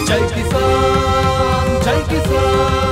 జై కిసాన్ జై కిసాన్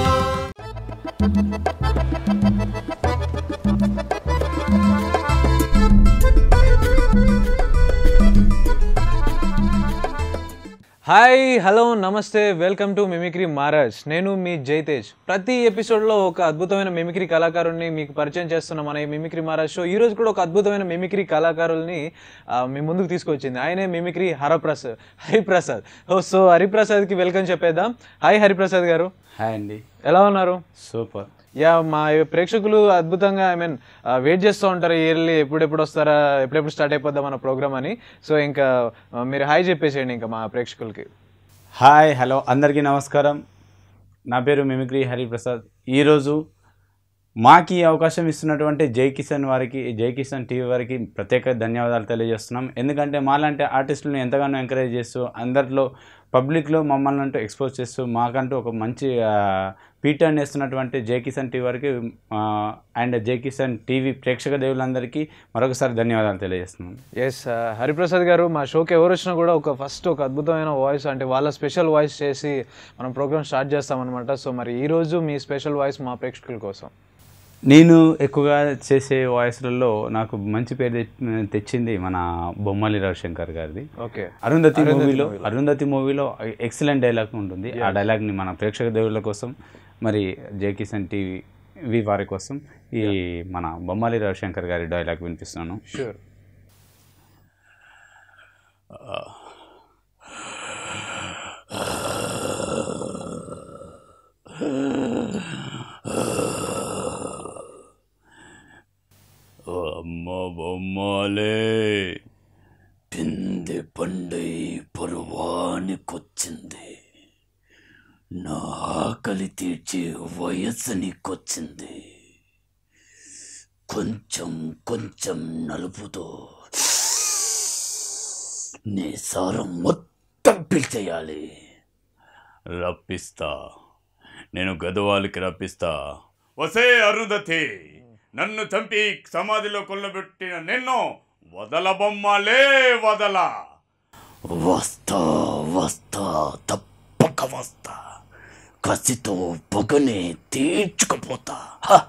హాయ్ హలో నమస్తే వెల్కమ్ టు మిమిక్రీ మహారాజ్ నేను మీ జైతేజ్ ప్రతి ఎపిసోడ్లో ఒక అద్భుతమైన మిమిక్రీ కళాకారుల్ని మీకు పరిచయం చేస్తున్న మన ఈ మిమిక్రీ మహారాజ్ షో ఈ రోజు కూడా ఒక అద్భుతమైన మిమిక్రీ కళాకారుల్ని ఆ, మీ ముందుకు తీసుకొచ్చింది ఆయనే మిమిక్రీ హరప్రసాద్ హరిప్రసాద్ ఓ సో హరిప్రసాద్కి వెల్కమ్ చెప్పేద్దాం హాయ్ హరిప్రసాద్ గారు హాయ్ అండి ఎలా ఉన్నారు సూపర్ యా మా ప్రేక్షకులు అద్భుతంగా ఐ మీన్ వెయిట్ చేస్తూ ఉంటారు ఇయర్లీ ఎప్పుడెప్పుడు వస్తారా ఎప్పుడెప్పుడు స్టార్ట్ అయిపోద్దా మన ప్రోగ్రామ్ అని సో ఇంకా ఆ, మీరు హాయ్ చెప్పేసేయండి ఇంకా మా ప్రేక్షకులకి హాయ్ హలో అందరికీ నమస్కారం నా పేరు మిమిక్రీ హరిప్రసాద్ ఈరోజు మాకు ఈ అవకాశం ఇస్తున్నటువంటి జై కిసాన్ వారికి జై కిసాన్ టీవీ వారికి ప్రత్యేక ధన్యవాదాలు తెలియజేస్తున్నాం ఎందుకంటే మాలాంటి ఆర్టిస్టులను ఎంతగానో ఎంకరేజ్ చేస్తూ అందరిలో పబ్లిక్లో మమ్మల్ని అంటూ ఎక్స్పోజ్ చేస్తూ మాకంటూ ఒక మంచి పీఠాన్ని ఇస్తున్నటువంటి జై కిసాన్ టీవీ వారికి అండ్ జై కిసాన్ టీవీ ప్రేక్షక దేవులందరికీ మరొకసారి ధన్యవాదాలు తెలియజేస్తున్నాం ఎస్ హరిప్రసాద్ గారు మా షోకి ఎవరు వచ్చినా కూడా ఒక ఫస్ట్ ఒక అద్భుతమైన వాయిస్ అంటే వాళ్ళ స్పెషల్ వాయిస్ చేసి మనం ప్రోగ్రామ్ స్టార్ట్ చేస్తామన్నమాట సో మరి ఈ రోజు మీ స్పెషల్ వాయిస్ మా ప్రేక్షకుల కోసం నేను ఎక్కువగా చేసే వాయిస్లలో నాకు మంచి పేరు తె- తెచ్చింది మన బొమ్మలి రవిశంకర్ గారిది ఓకే అరుంధతి మూవీలో అరుంధతి మూవీలో ఎక్సలెంట్ డైలాగ్ ఉంటుంది ఆ డైలాగ్ని మన ప్రేక్షక దేవుళ్ళ కోసం మరి జే కిషన్ టీవీ వి వారి కోసం ఈ మన బొమ్మాలి రవిశంకర్ గారి డైలాగ్ వినిపిస్తున్నాను షూర్ అమ్మ బొమ్మాలే పిండి పండై పరువానికొచ్చింది నా ఆకలి తీర్చే వయస్సు నీకొచ్చింది కొంచెం కొంచెం నలుపుతో నీ సారం మొత్తం పిలిచేయాలి రప్పిస్తా నేను గదవాలికి రప్పిస్తా వసే అరుంధతి నన్ను చంపి సమాధిలో కొల్లబెట్టిన నిన్ను వదల బొమ్మలే వదల వస్తా వస్తా తప్పక వస్తా కసితో పొగనే తీర్చుకుపోతా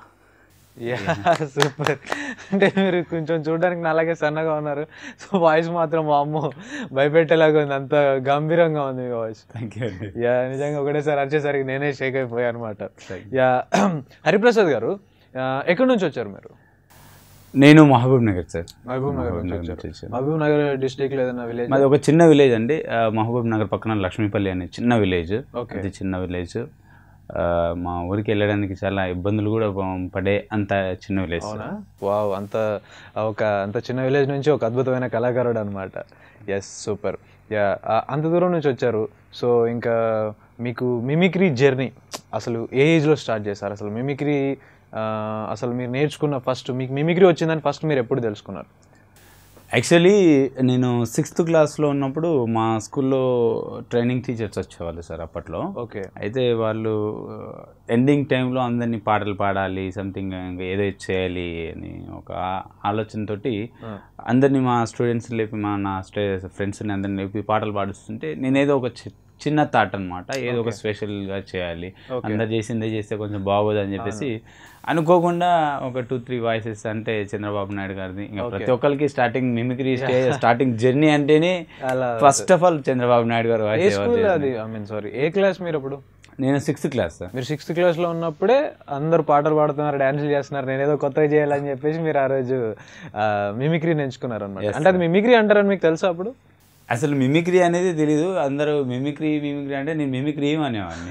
యా సూపర్ అంటే మీరు కొంచెం చూడడానికి నాలాగే సన్నగా ఉన్నారు సో వాయిస్ మాత్రం మా అమ్మ భయపెట్టేలాగా ఉంది అంత గంభీరంగా ఉంది మీ వాయిస్ థ్యాంక్ యూ అండి యా నిజంగా ఒకటేసారి వచ్చేసరికి నేనే షేక్ అయిపోయా అనమాట యా హరిప్రసాద్ గారు ఆ, ఎక్కడి నుంచి వచ్చారు మీరు నేను Mahabubnagar sir Mahabubnagar నుంచి నగర్ వచ్చారు నుంచి వచ్చాను. మహబూబ్ నగర్ డిస్ట్రిక్ట్ ఏదైనా విలేజ్ మాది ఒక చిన్న విలేజ్ అండి ఆ, మహబూబ్ నగర్ పక్కన లక్ష్మీపల్లి అనే చిన్న విలేజ్ Okay. అది చిన్న విలేజ్ ఆ, మా ఊరికి వెళ్ళడానికి చాలా ఇబ్బందులు కూడా ప- పడే అంత చిన్న విలేజ్ అవునా వావ్ అంత ఒక అంత చిన్న విలేజ్ నుంచి ఒక అద్భుతమైన కళాకారుడు అనమాట ఎస్ సూపర్ యా అంత దూరం నుంచి వచ్చారు సో ఇంకా మీకు మిమిక్రీ జర్నీ అసలు ఏ ఏజ్లో స్టార్ట్ చేశారు అసలు మిమిక్రీ అసలు మీరు నేర్చుకున్న ఫస్ట్ మీకు మిమిక్రీ వచ్చిందని ఫస్ట్ మీరు ఎప్పుడు తెలుసుకున్నారు యాక్చువల్లీ నేను సిక్స్త్ క్లాస్లో ఉన్నప్పుడు మా స్కూల్లో ట్రైనింగ్ టీచర్స్ వచ్చేవాళ్ళు సార్ అప్పట్లో ఓకే అయితే వాళ్ళు ఎండింగ్ టైంలో అందరినీ పాటలు పాడాలి సంథింగ్ ఏదో చేయాలి అని ఒక ఆ- ఆలోచనతోటి అందరినీ మా స్టూడెంట్స్ లేపి మా నా స్టే ఫ్రెండ్స్ని అందరిని లేపి పాటలు పాడిస్తుంటే నేనేదో ఒక చి- చిన్న థాట్ అనమాట ఏదో ఒక స్పెషల్గా చేయాలి అందరు చేసిందే చేస్తే కొంచెం బాగోదు అని చెప్పేసి అనుకోకుండా ఒక టూ త్రీ వాయిసెస్ అంటే చంద్రబాబు నాయుడు గారిది ఇంకా ప్రతి ఒక్కరికి స్టార్టింగ్ మిమిక్రీ స్టార్టింగ్ జర్నీ అంటేనే అలా first of all Chandrababu Naidu గారు ఏ voice ఎవరు స్కూల్ చేసిన- అది ఐ మీన్ సారీ ఏ క్లాస్ మీరు అప్పుడు నేను సిక్స్త్ క్లాస్ సార్ మీరు సిక్స్త్ క్లాస్లో ఉన్నప్పుడే అందరు పాటలు పాడుతున్నారు డ్యాన్సులు చేస్తున్నారు నేను ఏదో కొత్తగా చేయాలని చెప్పేసి మీరు ఆ రోజు మిమిక్రీ ఎంచుకున్నారు అనమాట అంటే అది మిమిక్రీ అంటారని మీకు తెలుసా అప్పుడు అసలు మిమిక్రీ అనేది తెలీదు అందరూ మిమిక్రీ మిమిక్రీ అంటే నేను మిమిక్రీ అనేవాడిని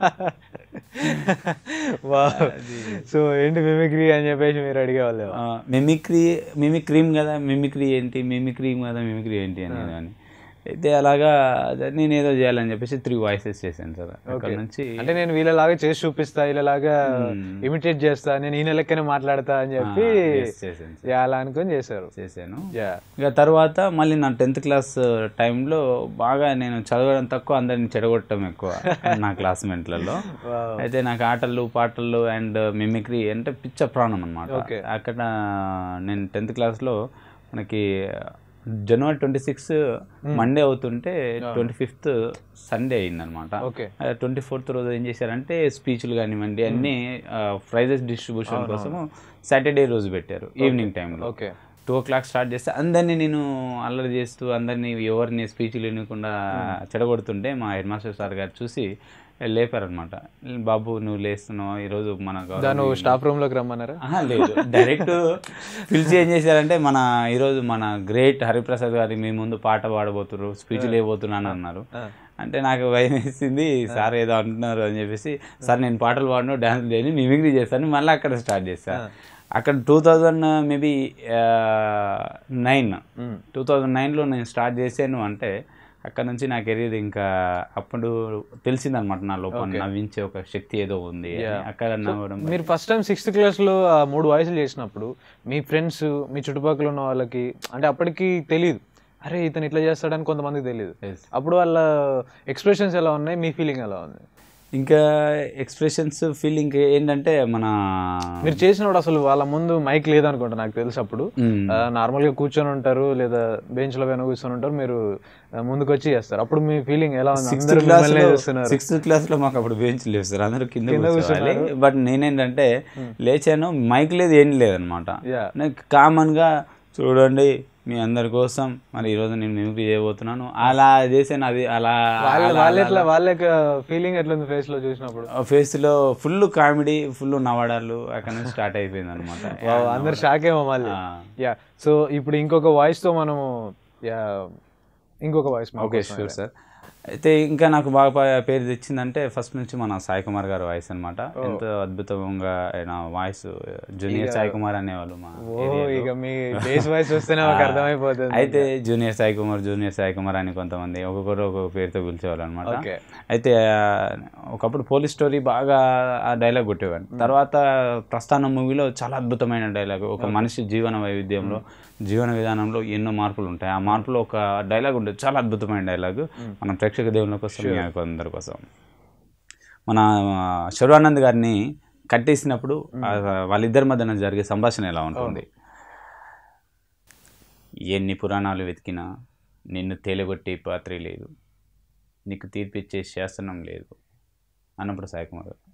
వా సో ఏంటి మిమిక్రీ అని చెప్పేసి మీరు అడిగేవాళ్ళు ఆ, మిమిక్రీ మిమిక్రీమ్ కదా మిమిక్రీ ఏంటి మిమిక్రీమ్ కదా మిమిక్రీ ఏంటి అనేది అని అయితే అలాగా అదే నేను ఏదో చేయాలని చెప్పేసి త్రీ వాయిసెస్ చేశాను సార్ అక్కడ నుంచి అంటే నేను వీళ్ళలాగా చేసి చూపిస్తా వీళ్ళలాగా ఇమిటేట్ చేస్తా నేను ఈయన లెక్కనే మాట్లాడతా అని చెప్పి yes, చేశాను యా, అలా అనుకొని చేశారు చేశాను యా ఇక తర్వాత మళ్ళీ నా టెన్త్ క్లాస్ టైంలో బాగా నేను చదవడం తక్కువ అందరిని చెడగొట్టడం ఎక్కువ నా క్లాస్మేట్లలో అయితే నాకు ఆటలు పాటలు అండ్ మిమిక్రీ అంటే పిచ్చ ప్రాణం అనమాట Okay. అక్కడ నేను టెన్త్ క్లాస్లో మనకి జనవరి ట్వంటీ సిక్స్ మండే అవుతుంటే ట్వంటీ ఫిఫ్త్ సండే అయిందనమాట ఓకే ట్వంటీ ఫోర్త్ రోజు ఏం చేశారంటే స్పీచ్లు కానివ్వండి అన్ని ప్రైజెస్ డిస్ట్రిబ్యూషన్ కోసము సాటర్డే రోజు పెట్టారు ఈవినింగ్ టైంలో okay two o'clock start చేస్తే అందరినీ నేను అల్లరి చేస్తూ అందరినీ ఎవరిని స్పీచ్లు వినకుండా చెడగొడుతుంటే మా హెడ్ మాస్టర్ సార్ గారు చూసి లేపారనమాట బాబు నువ్వు లేస్తున్నావు ఈరోజు మన గౌరవ దాన్ని స్టాఫ్ రూమ్ లోకి రమ్మన్నారా ఆహా, లేదు డైరెక్ట్ పిలిచి ఏం చేశారంటే మన ఈరోజు మన గ్రేట్ హరిప్రసాద్ గారి మీ ముందు పాట పాడబోతున్నారు స్పీచ్ లేబోతున్నాను అన్నారు అంటే నాకు భయం వేసింది సార్ ఏదో అంటున్నారు అని చెప్పేసి సార్ నేను పాటలు పాడను డ్యాన్స్ చేయను మిమిక్రీ చేస్తాను మళ్ళీ అక్కడ స్టార్ట్ చేశాను అక్కడ two thousand maybe nine two thousand నైన్లో నేను స్టార్ట్ చేశాను అంటే అక్కడ నుంచి నా కెరీర్ ఇంకా అప్పుడు తెలిసిందనమాట నా లోపల నవ్వించే ఒక శక్తి ఏదో ఉంది అని. అక్కడ నవ్వడం మీరు ఫస్ట్ టైం సిక్స్త్ క్లాస్ లో ఆ మూడు వాయిస్లు చేసినప్పుడు మీ ఫ్రెండ్స్ మీ చుట్టుపక్కల ఉన్న వాళ్ళకి అంటే అప్పటికి తెలియదు అరే ఇతను ఇట్లా చేస్తాడని కొంతమందికి తెలియదు Yes. అప్పుడు వాళ్ళ ఎక్స్ప్రెషన్స్ ఎలా ఉన్నాయి మీ ఫీలింగ్ ఎలా ఉంది ఇంకా ఎక్స్ప్రెషన్స్ ఫీలింగ్ ఏంటంటే మన మీరు చేసినప్పుడు అసలు వాళ్ళ ముందు మైక్ లేదనుకుంటా నాకు తెలుసు అప్పుడు మ్మ్. నార్మల్ గా కూర్చొని ఉంటారు లేదా బెంచ్ లో వెనక కూర్చొని ఉంటారు మీరు ఆ, ముందుకు వచ్చి చేస్తారు అప్పుడు మీ ఫీలింగ్ ఎలా ఉంది సిక్స్త్ అందరూ క్లాస్ మిమ్మల్నే చూస్తున్నారు సిక్స్త్ క్లాస్ లో మాకు అప్పుడు బెంచ్ లేవు సార్ అందరూ కింద కూర్చోవాలి బట్ నేనేంటంటే లేచాను మైక్ లేదు ఏం లేదనమాట Yeah. నాకు కామన్ గా చూడండి మీ అందరి కోసం మరి ఈ రోజు నేను మిమిక్రీ చేయబోతున్నాను అలా చేసాను అది అలా వాళ్ళ వాళ్ళ ఎట్లా వాళ్ళ యొక్క ఫీలింగ్ ఎట్లా ఉంది ఫేస్ లో చూసినప్పుడు ఫేస్ లో ఫుల్ కామెడీ ఫుల్ నవ్వడాలు అక్కడ నుంచి స్టార్ట్ అయిపోయింది అనమాట వావ్, అందరు షాక్ ఏమో మళ్ళీ ఆ. యా సో ఇప్పుడు ఇంకొక వాయిస్ తో మనము యా ఇంకొక వాయిస్ ఓకే షూర్ సార్ అయితే ఇంకా నాకు బాగా ప- పేరు తెచ్చిందంటే ఫస్ట్ నుంచి మన సాయి కుమార్ గారి వాయిస్ అనమాట ఎంతో అద్భుతంగా ఆయన వాయిస్ జూనియర్ సాయి కుమార్ అనేవాళ్ళు మా ఓ ఇక మీ బేస్ వాయిస్ వస్తేనే మాకు అర్థమైపోతుంది అయితే జూనియర్ సాయి కుమార్ జూనియర్ సాయి కుమార్ అని కొంతమంది ఒక్కొక్కరు ఒక్కొక్క పేరుతో పిలిచేవాళ్ళు అనమాట Okay. అయితే ఆ, ఒకప్పుడు పోలీస్ స్టోరీ బాగా ఆ డైలాగ్ కొట్టేవాడిని తర్వాత ప్రస్థానం మూవీలో చాలా అద్భుతమైన డైలాగ్ ఒక మనిషి జీవన వైవిధ్యంలో జీవన విధానంలో ఎన్నో మార్పులు ఉంటాయి ఆ మార్పులో ఒక డైలాగ్ ఉంటుంది చాలా అద్భుతమైన డైలాగ్ మన ప్రేక్షక దేవుల కోసం మీ అందరి కోసం మన శర్వానంద్ గారిని కట్టేసినప్పుడు ఆ వాళ్ళిద్దరి మధ్యన జరిగే సంభాషణ ఎలా ఉంటుంది ఎన్ని పురాణాలు వెతికినా నిన్ను తేలిగొట్టే పాత్రే లేదు నీకు తీర్పిచ్చే శాసనం లేదు అన్నప్పుడు సాయి కుమార్ గారు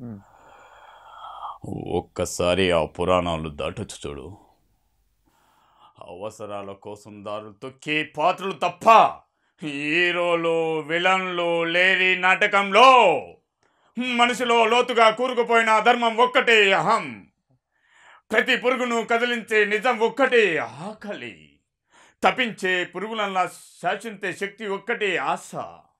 ఒక్కసారి ఆ పురాణాలు దాటొచ్చు చూడు అవసరాల కోసం దారులు తొక్కే పాత్రలు తప్ప హీరోలు విలన్లు లేని నాటకంలో మనిషిలో లోతుగా కూరుకుపోయిన అధర్మం ఒక్కటే అహం ప్రతి పురుగును కదిలించే నిజం ఒక్కటే ఆకలి తప్పించే పురుగులల్లా శాసించే శక్తి ఒక్కటే ఆశ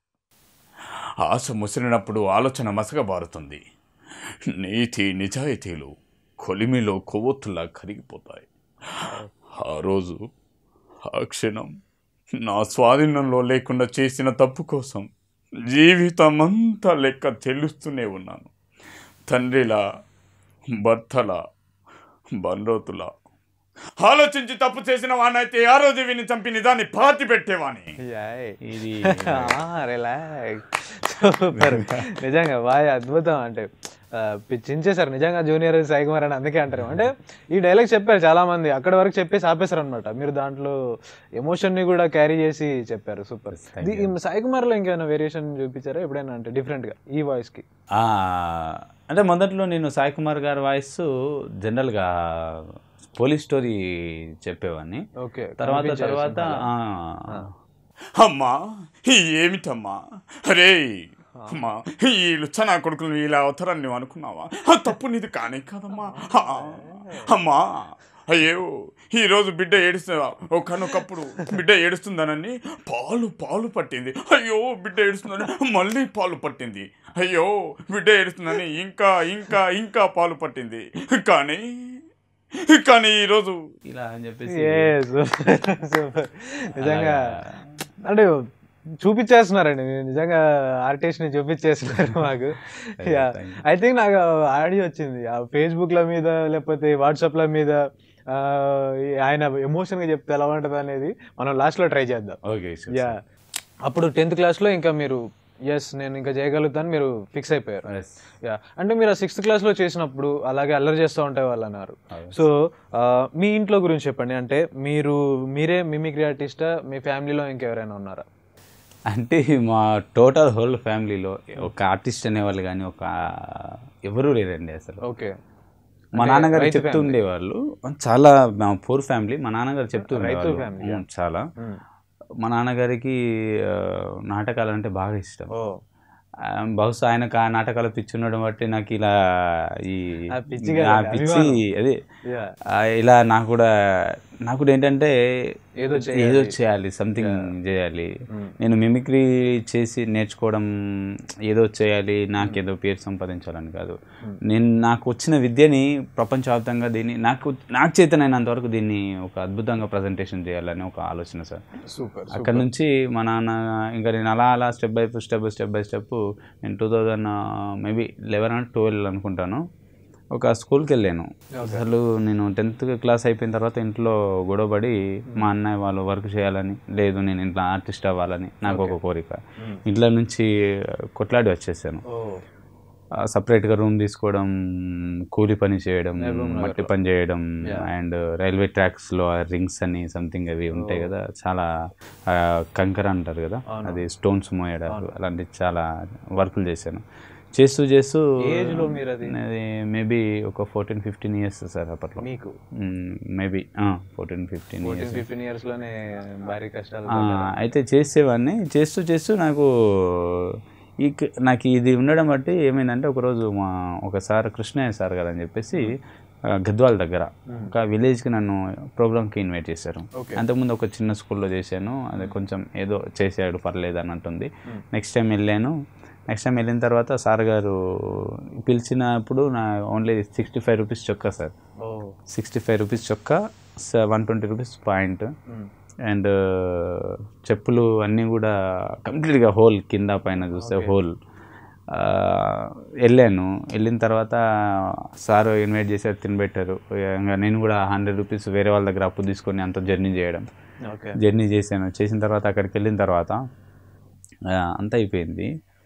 ఆశ ముసిరినప్పుడు ఆలోచన మసకబారుతుంది నీతి నిజాయితీలు కొలిమిలో కొవ్వొత్తులా కరిగిపోతాయి ఆ రోజు ఆ క్షణం నా స్వాధీనంలో లేకుండా చేసిన తప్పు కోసం జీవితమంతా లెక్క చెల్లిస్తూనే ఉన్నాను తండ్రిలా భర్తలా బండ్రోతులా ఆలోచించి తప్పు చేసిన వాడినైతే ఆ రోజు విని చంపి నిజాన్ని పాతి పెట్టేవాని ఇది రిలాక్స్ సూపర్ నిజంగా బాగా అద్భుతం అంటే ఆ, చించేశారు నిజంగా జూనియర్ సాయి కుమార్ అని అందుకే అంటారు అంటే ఈ డైలాగ్ చెప్పారు చాలా మంది అక్కడ వరకు చెప్పేసి ఆపేశారు అనమాట మీరు దాంట్లో ఎమోషన్ ని కూడా క్యారీ చేసి చెప్పారు సూపర్ సాయి కుమార్ లో ఇంకేమైనా వేరియేషన్ చూపించారా ఎప్పుడైనా అంటే డిఫరెంట్ గా ఈ వాయిస్ కి ఆ, అంటే మొదట్లో నేను సాయి కుమార్ గారి వాయిస్ జనరల్గా పోలీస్ స్టోరీ చెప్పేవాడిని ఓకే తర్వాత తర్వాత ఆ, అమ్మా ఏమిటమ్మా అరే అమ్మా ఈ లుచ్చ నా కొడుకులు ఇలా అవుతారని నువ్వు అనుకున్నావా ఆ తప్పు నీది కానే కాదమ్మా ఆ, అమ్మా అయ్యో ఈరోజు బిడ్డ ఏడుస్తా ఒకనొకప్పుడు బిడ్డ ఏడుస్తుందనని పాలు పాలు పట్టింది అయ్యో బిడ్డ ఏడుస్తుందని మళ్ళీ పాలు పట్టింది అయ్యో బిడ్డ ఏడుస్తుందని ఇంకా ఇంకా ఇంకా పాలు పట్టింది కానీ కానీ ఈరోజు ఇలా అని చెప్పేసి సూపర్ సూపర్ నిజంగా అంటే చూపించేస్తున్నారండి మీరు నిజంగా ఆర్టిస్ట్ ని చూపించేస్తున్నారు మాకు ఐ థింక్ నాకు ఆడియో వచ్చింది ఆ ఫేస్బుక్ ల మీద లేకపోతే వాట్సాప్ ల మీద ఆ, ఈ ఆయన ఎమోషన్ గా చెప్తే ఎలా ఉంటది అనేది మనం లాస్ట్ లో ట్రై చేద్దాం ఓకే యా అప్పుడు టెన్త్ క్లాస్ లో ఇంకా మీరు ఎస్ నేను ఇంకా చేయగలుగుతాను మీరు ఫిక్స్ అయిపోయారు యా అంటే మీరు ఆ సిక్స్త్ క్లాస్లో చేసినప్పుడు అలాగే అల్లరి చేస్తూ ఉంటే వాళ్ళు అన్నారు సో మీ ఇంట్లో గురించి చెప్పండి అంటే మీరు మీరే మిమిక్రీ ఆర్టిస్టా మీ ఫ్యామిలీలో ఇంకెవరైనా ఉన్నారా అంటే మా టోటల్ హోల్ ఫ్యామిలీలో ఒక ఆర్టిస్ట్ అనేవాళ్ళు కానీ ఒక ఎవరూ లేరండి అసలు ఓకే మా నాన్నగారు చెప్తూ ఉండేవాళ్ళు చాలా మా పూర్ ఫ్యామిలీ మా నాన్నగారు చెప్తూ ఉండేవాళ్ళు family, ఉమ్, చాలా మా నాన్నగారికి ఆ, నాటకాలు అంటే బాగా ఇష్టం ఓ ఆ, బహుశా ఆయనకు ఆ నాటకాలు పిచ్చి ఉండడం బట్టి నాకు ఇలా ఈ ఆ పిచ్చి కాదు, ఆ అది పిచ్చి అదే యా ఆ, ఇలా నాకు కూడా నాకు కూడా ఏంటంటే ఏదో ఏదో చేయాలి సంథింగ్ చేయాలి నేను మిమిక్రీ చేసి నేర్చుకోవడం ఏదో చేయాలి నాకు ఏదో పేరు సంపాదించాలని కాదు నేను నాకు వచ్చిన విద్యని ప్రపంచవ్యాప్తంగా దీన్ని నాకు నాకు చేతనైనంత వరకు దీన్ని ఒక అద్భుతంగా ప్రజెంటేషన్ చేయాలని ఒక ఆలోచన సార్ సూపర్ అక్కడ నుంచి మా నాన్న ఇంకా నేను అలా అలా step by step step by step నేను two thousand maybe eleven and twelve అనుకుంటాను ఒక స్కూల్కి వెళ్ళాను అసలు నేను టెన్త్ క్లాస్ అయిపోయిన తర్వాత ఇంట్లో గొడవపడి మా అన్నయ్య వాళ్ళు వర్క్ చేయాలని లేదు నేను ఇంట్లో ఆర్టిస్ట్ అవ్వాలని నాకు ఒక కోరిక ఇంట్లో నుంచి కొట్లాడి వచ్చేసాను ఓ సపరేట్గా రూమ్ తీసుకోవడం కూలి పని చేయడం మట్టి పని చేయడం అండ్ రైల్వే ట్రాక్స్లో రింగ్స్ అని సంథింగ్ అవి ఉంటాయి కదా చాలా కంకర అంటారు కదా అది స్టోన్స్ మోయడం అలాంటి చాలా వర్కులు చేశాను చేస్తూ చేస్తూ ఏజ్లో మీరు అది అది మేబీ ఒక ఫోర్టీన్ ఫిఫ్టీన్ ఇయర్స్ సార్ అప్పట్లో మీకు maybe fourteen fifteen years fifteen years లోనే భారీ కష్టాలు అయితే చేసేవాడిని చేస్తూ చేస్తూ నాకు ఈ క- నాకు ఇది ఉండడం బట్టి ఏమైందంటే ఒకరోజు మా ఒకసారి కృష్ణయ్య సార్ గారు అని చెప్పేసి ఆ, గద్వాల దగ్గర ఒక విలేజ్కి నన్ను ప్రోగ్రామ్కి ఇన్వైట్ చేశారు అంతకుముందు ఒక చిన్న స్కూల్లో చేశాను అది కొంచెం ఏదో చేసాడు పర్లేదు అన్నట్టుంది నెక్స్ట్ టైం వెళ్ళాను నెక్స్ట్ టైం వెళ్ళిన తర్వాత సార్ గారు పిలిచినప్పుడు నా ఓన్లీ సిక్స్టీ ఫైవ్ రూపీస్ చొక్కా సార్ ఓ సిక్స్టీ ఫైవ్ రూపీస్ చొక్కా one twenty rupees point and చెప్పులు అన్నీ కూడా కంప్లీట్గా హోల్ కింద పైన చూస్తే హోల్ వెళ్ళాను వెళ్ళిన తర్వాత సార్ ఇన్వైట్ చేశారు తినబెట్టారు ఇంకా నేను కూడా హండ్రెడ్ రూపీస్ వేరే వాళ్ళ దగ్గర అప్పు తీసుకొని అంత జర్నీ చేయడం ఓకే జర్నీ చేశాను చేసిన తర్వాత అక్కడికి వెళ్ళిన తర్వాత ఆ, అంతా అయిపోయింది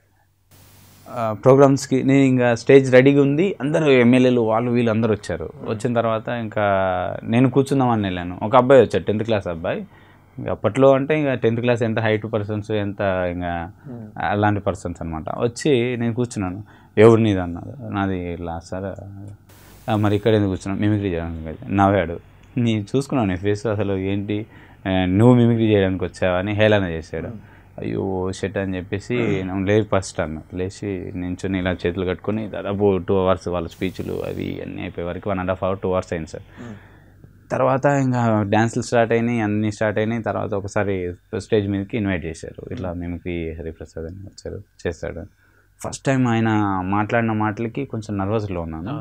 ప్రోగ్రామ్స్కి నేను ఇంకా స్టేజ్ రెడీగా ఉంది అందరూ ఎమ్మెల్యేలు వాళ్ళు వీళ్ళు అందరూ వచ్చారు వచ్చిన తర్వాత ఇంకా నేను కూర్చుందామని వెళ్ళాను ఒక అబ్బాయి వచ్చాడు టెన్త్ క్లాస్ అబ్బాయి ఇంకా అప్పట్లో అంటే ఇంకా టెన్త్ క్లాస్ ఎంత హైట్ పర్సన్స్ ఎంత ఇంకా అలాంటి పర్సన్స్ అనమాట వచ్చి నేను కూర్చున్నాను ఎవరు నీది అన్నారు నాది ఇలా సార్ "ఆ, మరి ఇక్కడ ఎందుకు కూర్చున్నాను మిమిక్రీ చేయడానికి వచ్చా." నవ్వాడు నీ చూసుకున్నాను నీ ఫేస్ అసలు ఏంటి ఆ, నువ్వు మిమిక్రీ చేయడానికి వచ్చావా అని హేళన చేశాడు అయ్యో షెట్ అని చెప్పేసి నేను లేదు ఫస్ట్ అన్న లేచి నించుని ఇలా చేతులు కట్టుకొని దాదాపు టూ అవర్స్ వాళ్ళ స్పీచ్లు అవి అన్నీ అయిపోయే వరకు one and half hour two hours అయింది సార్ తర్వాత ఇంకా డ్యాన్సులు స్టార్ట్ అయినాయి అన్నీ స్టార్ట్ అయినాయి తర్వాత ఒకసారి స్టేజ్ మీదకి ఇన్వైట్ చేశారు ఇట్లా మిమిక్రీ హరిప్రసాద్ అని వచ్చారు చేస్తాడు ఫస్ట్ టైం ఆయన మాట్లాడిన మాటలకి కొంచెం నర్వస్లో ఉన్నాను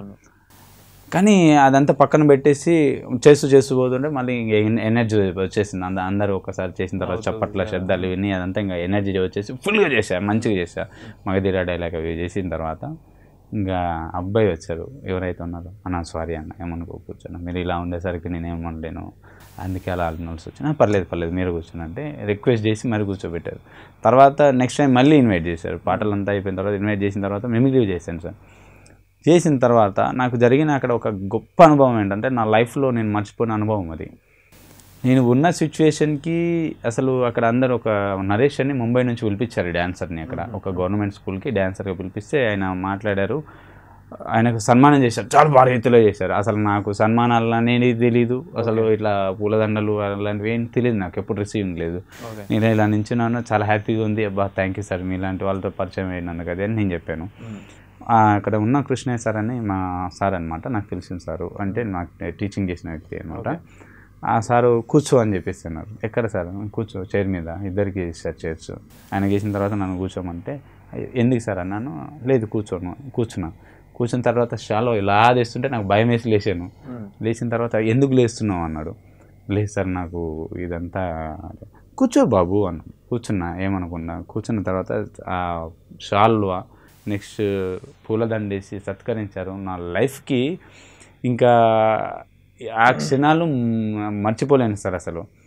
కానీ అదంతా పక్కన పెట్టేసి చేస్తూ చేస్తూ పోతుంటే మళ్ళీ ఇంక ఎనర్జీ వచ్చేసింది అంద అందరూ ఒకసారి చేసిన తర్వాత చప్పట్ల శబ్దాలు ఇవన్నీ అదంతా ఇంకా ఎనర్జీ వచ్చేసి ఫుల్గా చేశా మంచిగా చేశా మగధీర డైలాగ్ అవి చేసిన తర్వాత ఇంకా అబ్బాయి వచ్చారు ఎవరైతే ఉన్నారో అన్న సారీ అన్న ఏమనుకో కూర్చోను మీరు ఇలా ఉండేసరికి నేను ఏమనలేను అందుకే అలా అలనాల్సి వచ్చినా పర్లేదు పర్లేదు మీరు కూర్చొని అంటే రిక్వెస్ట్ చేసి మరి కూర్చోబెట్టారు తర్వాత నెక్స్ట్ టైం మళ్ళీ ఇన్వైట్ చేశారు పాటలు అంతా అయిపోయిన తర్వాత ఇన్వైట్ చేసిన తర్వాత మిమిక్రీ చేశాను సార్ చేసిన తర్వాత నాకు జరిగిన అక్కడ ఒక గొప్ప అనుభవం ఏంటంటే నా లైఫ్లో నేను మర్చిపోయిన అనుభవం అది నేను ఉన్న సిచ్యువేషన్కి అసలు అక్కడ అందరు ఒక నరేష్ అని ముంబై నుంచి పిలిపించారు డ్యాన్సర్ని అక్కడ ఒక గవర్నమెంట్ స్కూల్కి డ్యాన్సర్గా పిలిపిస్తే ఆయన మాట్లాడారు ఆయనకు సన్మానం చేశారు చాలా భారీ ఎత్తులో చేశారు అసలు నాకు సన్మానాలు అనేది తెలీదు అసలు ఇట్లా పూలదండలు అలాంటివి ఏం తెలియదు నాకు ఎప్పుడు రిసీవింగ్ లేదు నేను ఇలా నించున్నాను చాలా హ్యాపీగా ఉంది అబ్బా థ్యాంక్ యూ సార్ మీలాంటి వాళ్ళతో పరిచయం అయినందుకు అది అని నేను చెప్పాను ఆ, అక్కడ ఉన్న కృష్ణయ్య సార్ అని మా సార్ అనమాట నాకు తెలిసిన సారు అంటే నాకు టీచింగ్ చేసిన వ్యక్తి అనమాట ఆ సారు కూర్చో అని చెప్పేసి అన్నారు ఎక్కడ సార్ కూర్చో చైర్ మీద ఇద్దరికి ఇస్తారు చైర్స్ ఆయన చేసిన తర్వాత నన్ను కూర్చోమంటే "అయ్యో, ఎందుకు సార్ అన్నాను లేదు కూర్చోను కూర్చున్నా కూర్చున్న తర్వాత షాలో ఇలా తెస్తుంటే నాకు భయం వేసి లేచాను లేచిన తర్వాత ఎందుకు లేస్తున్నావు అన్నాడు లేదు సార్ నాకు ఇదంతా కూర్చో బాబు అన్న కూర్చున్నా ఏమనుకున్నా కూర్చున్న తర్వాత ఆ షాల్వా నెక్స్ట్ పూలదండేసి సత్కరించారు నా లైఫ్కి ఇంకా ఆ క్షణాలు మ్- మర్చిపోలేను సార్ అసలు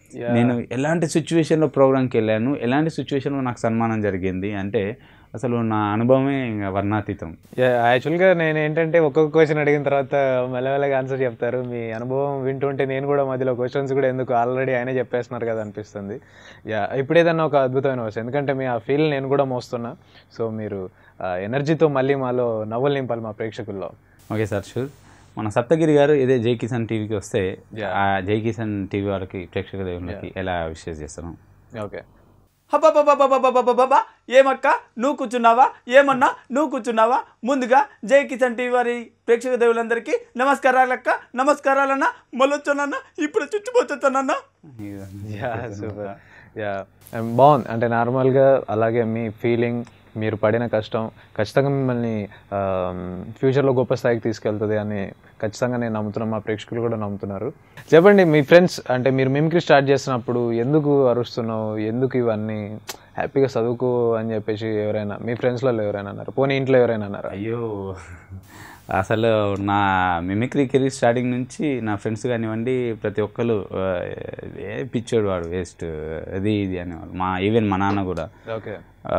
నేను ఎలాంటి సిచ్యువేషన్లో ప్రోగ్రామ్కి వెళ్ళాను ఎలాంటి సిచ్యువేషన్లో నాకు సన్మానం జరిగింది అంటే అసలు నా అనుభవమే ఇంకా వర్ణాతీతం యాక్చువల్గా నేను ఏంటంటే ఒక్కొక్క క్వశ్చన్ అడిగిన తర్వాత మెల్లమెల్లగా ఆన్సర్ చెప్తారు మీ అనుభవం వింటుంటే నేను కూడా మధ్యలో క్వశ్చన్స్ కూడా ఎందుకు ఆల్రెడీ ఆయనే చెప్పేస్తున్నారు కదా అనిపిస్తుంది యా ఇప్పుడు ఏదన్నా ఒక అద్భుతమైన వర్షం ఎందుకంటే మీ ఆ ఫీల్ నేను కూడా మోస్తున్నా సో మీరు ఎనర్జీతో మళ్ళీ మాలో నవ్వులు నింపాలి మా ప్రేక్షకుల్లో ఓకే సార్ షూర్ మన సప్తగిరి గారు ఇదే జై కిసాన్ టీవీకి వస్తే Yeah. ఆ జై కిసాన్ టీవీ వాళ్ళకి ప్రేక్షక దేవుళ్ళకి ఎలా విషయం చేస్తున్నాం ఓకే హబ్బబ్బబ్బబ్బబ్బబ్బబ్బబ్బబ్బ ఏమక్క నువ్వు కూర్చున్నావా ఏమన్నా నువ్వు కూర్చున్నావా ముందుగా జై కిసాన్ టీవీ వారి ప్రేక్షక దేవులందరికీ నమస్కారాలక్క నమస్కారాలన్న మళ్ళొచ్చానన్న ఇప్పుడు చుచ్చిపోతానన్న యా సూపర్ యా బాగుంది అంటే నార్మల్గా అలాగే మీ ఫీలింగ్ మీరు పడిన కష్టం ఖచ్చితంగా మిమ్మల్ని ఫ్యూచర్లో గొప్ప స్థాయికి తీసుకెళ్తుంది అని ఖచ్చితంగా నేను నమ్ముతున్నాను మా ప్రేక్షకులు కూడా నమ్ముతున్నారు చెప్పండి మీ ఫ్రెండ్స్ అంటే మీరు మిమిక్రీ స్టార్ట్ చేసినప్పుడు ఎందుకు అరుస్తున్నావు ఎందుకు ఇవన్నీ హ్యాపీగా చదువుకో అని చెప్పేసి ఎవరైనా మీ ఫ్రెండ్స్లలో ఎవరైనా అన్నారు పోనీ ఇంట్లో ఎవరైనా అన్నారా అయ్యో అసలు నా మిమిక్రీ కెరీర్ స్టార్టింగ్ నుంచి నా ఫ్రెండ్స్ కానివ్వండి ప్రతి ఒక్కరు ఆ, ఏ పిచ్చోడు వాడు వేస్ట్ అది ఇది అనేవాళ్ళు మా ఈవెన్ మా నాన్న కూడా ఓకే ఆ,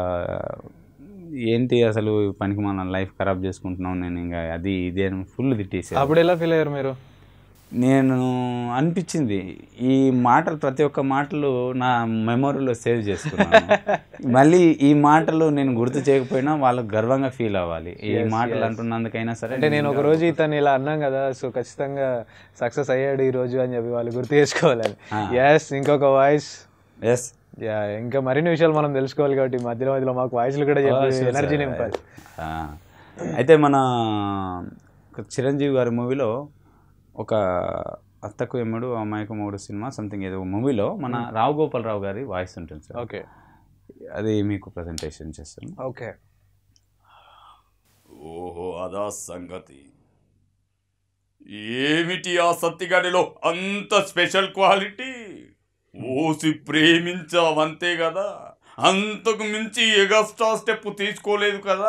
ఏంటి అసలు పనికి మన లైఫ్ ఖరాబ్ చేసుకుంటున్నాం నేను ఇంకా అది ఇది అని ఫుల్ తిట్టేసాను అప్పుడు ఎలా ఫీల్ అయ్యారు మీరు నేను అనిపించింది ఈ మాటలు ప్రతి ఒక్క మాటలు నా మెమొరీలో సేవ్ చేసుకున్నాను మళ్ళీ ఈ మాటలు నేను గుర్తు చేయకపోయినా వాళ్ళకు గర్వంగా ఫీల్ అవ్వాలి ఈ మాటలు అంటున్నందుకైనా సరే అంటే నేను ఒక రోజు ఇతను ఇలా అన్నాం కదా సో ఖచ్చితంగా సక్సెస్ అయ్యాడు ఈ రోజు అని చెప్పి వాళ్ళు గుర్తు చేసుకోవాలని ఎస్ ఇంకొక వాయిస్ ఎస్ యా ఇంకా మరిన్ని విషయాలు మనం తెలుసుకోవాలి కాబట్టి మధ్యలో మధ్యలో మాకు వాయిస్లు కూడా చెప్పి ఎనర్జీ నింపాలి అయితే మన ఒక చిరంజీవి గారి మూవీలో ఒక అత్తకు ఎమ్మడు అమ్మాయికు మూడు సినిమా సంథింగ్ ఏదో మూవీలో మన రావు గోపాలరావు గారి వాయిస్ ఉంటుంది సార్ ఓకే అది మీకు ప్రజెంటేషన్ చేస్తాను ఓకే ఓహో అదా సంగతి ఏమిటి ఆ సత్తిగాడిలో అంత స్పెషల్ క్వాలిటీ ఓసి ప్రేమించావంతే కదా అంతకు మించి ఎగస్ట్రా స్టెప్ తీసుకోలేదు కదా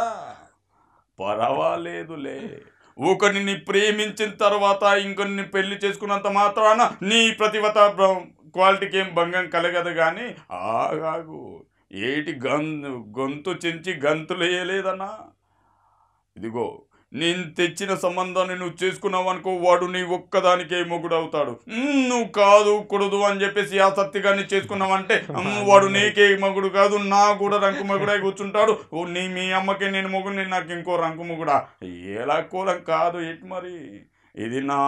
పర్వాలేదులే ఒకరిని ప్రేమించిన తర్వాత ఇంకొన్ని పెళ్లి చేసుకున్నంత మాత్రాన నీ ప్రతిభత క్వాలిటీకి ఏం భంగం కలగదు కానీ ఆగాగు ఏటి గన్ గొంతు చించి గంతులేయలేదన్నా ఇదిగో నేను తెచ్చిన సంబంధాన్ని నువ్వు చేసుకున్నావు అనుకో వాడు నీ ఒక్కదానికే మొగుడవుతాడు "ఉమ్, నువ్వు కాదు కూడదు అని చెప్పేసి ఆ సత్తిగాన్ని చేసుకున్నావంటే "ఉమ్, వాడు నీకే మొగుడు కాదు నా కూడా రంకు మొగుడై కూర్చుంటాడు ఓ, నీ మీ అమ్మకి నేను మొగుడు నాకు ఇంకో రంకు మొగుడా ఎలా కూలం కాదు ఎటు మరి ఇది నా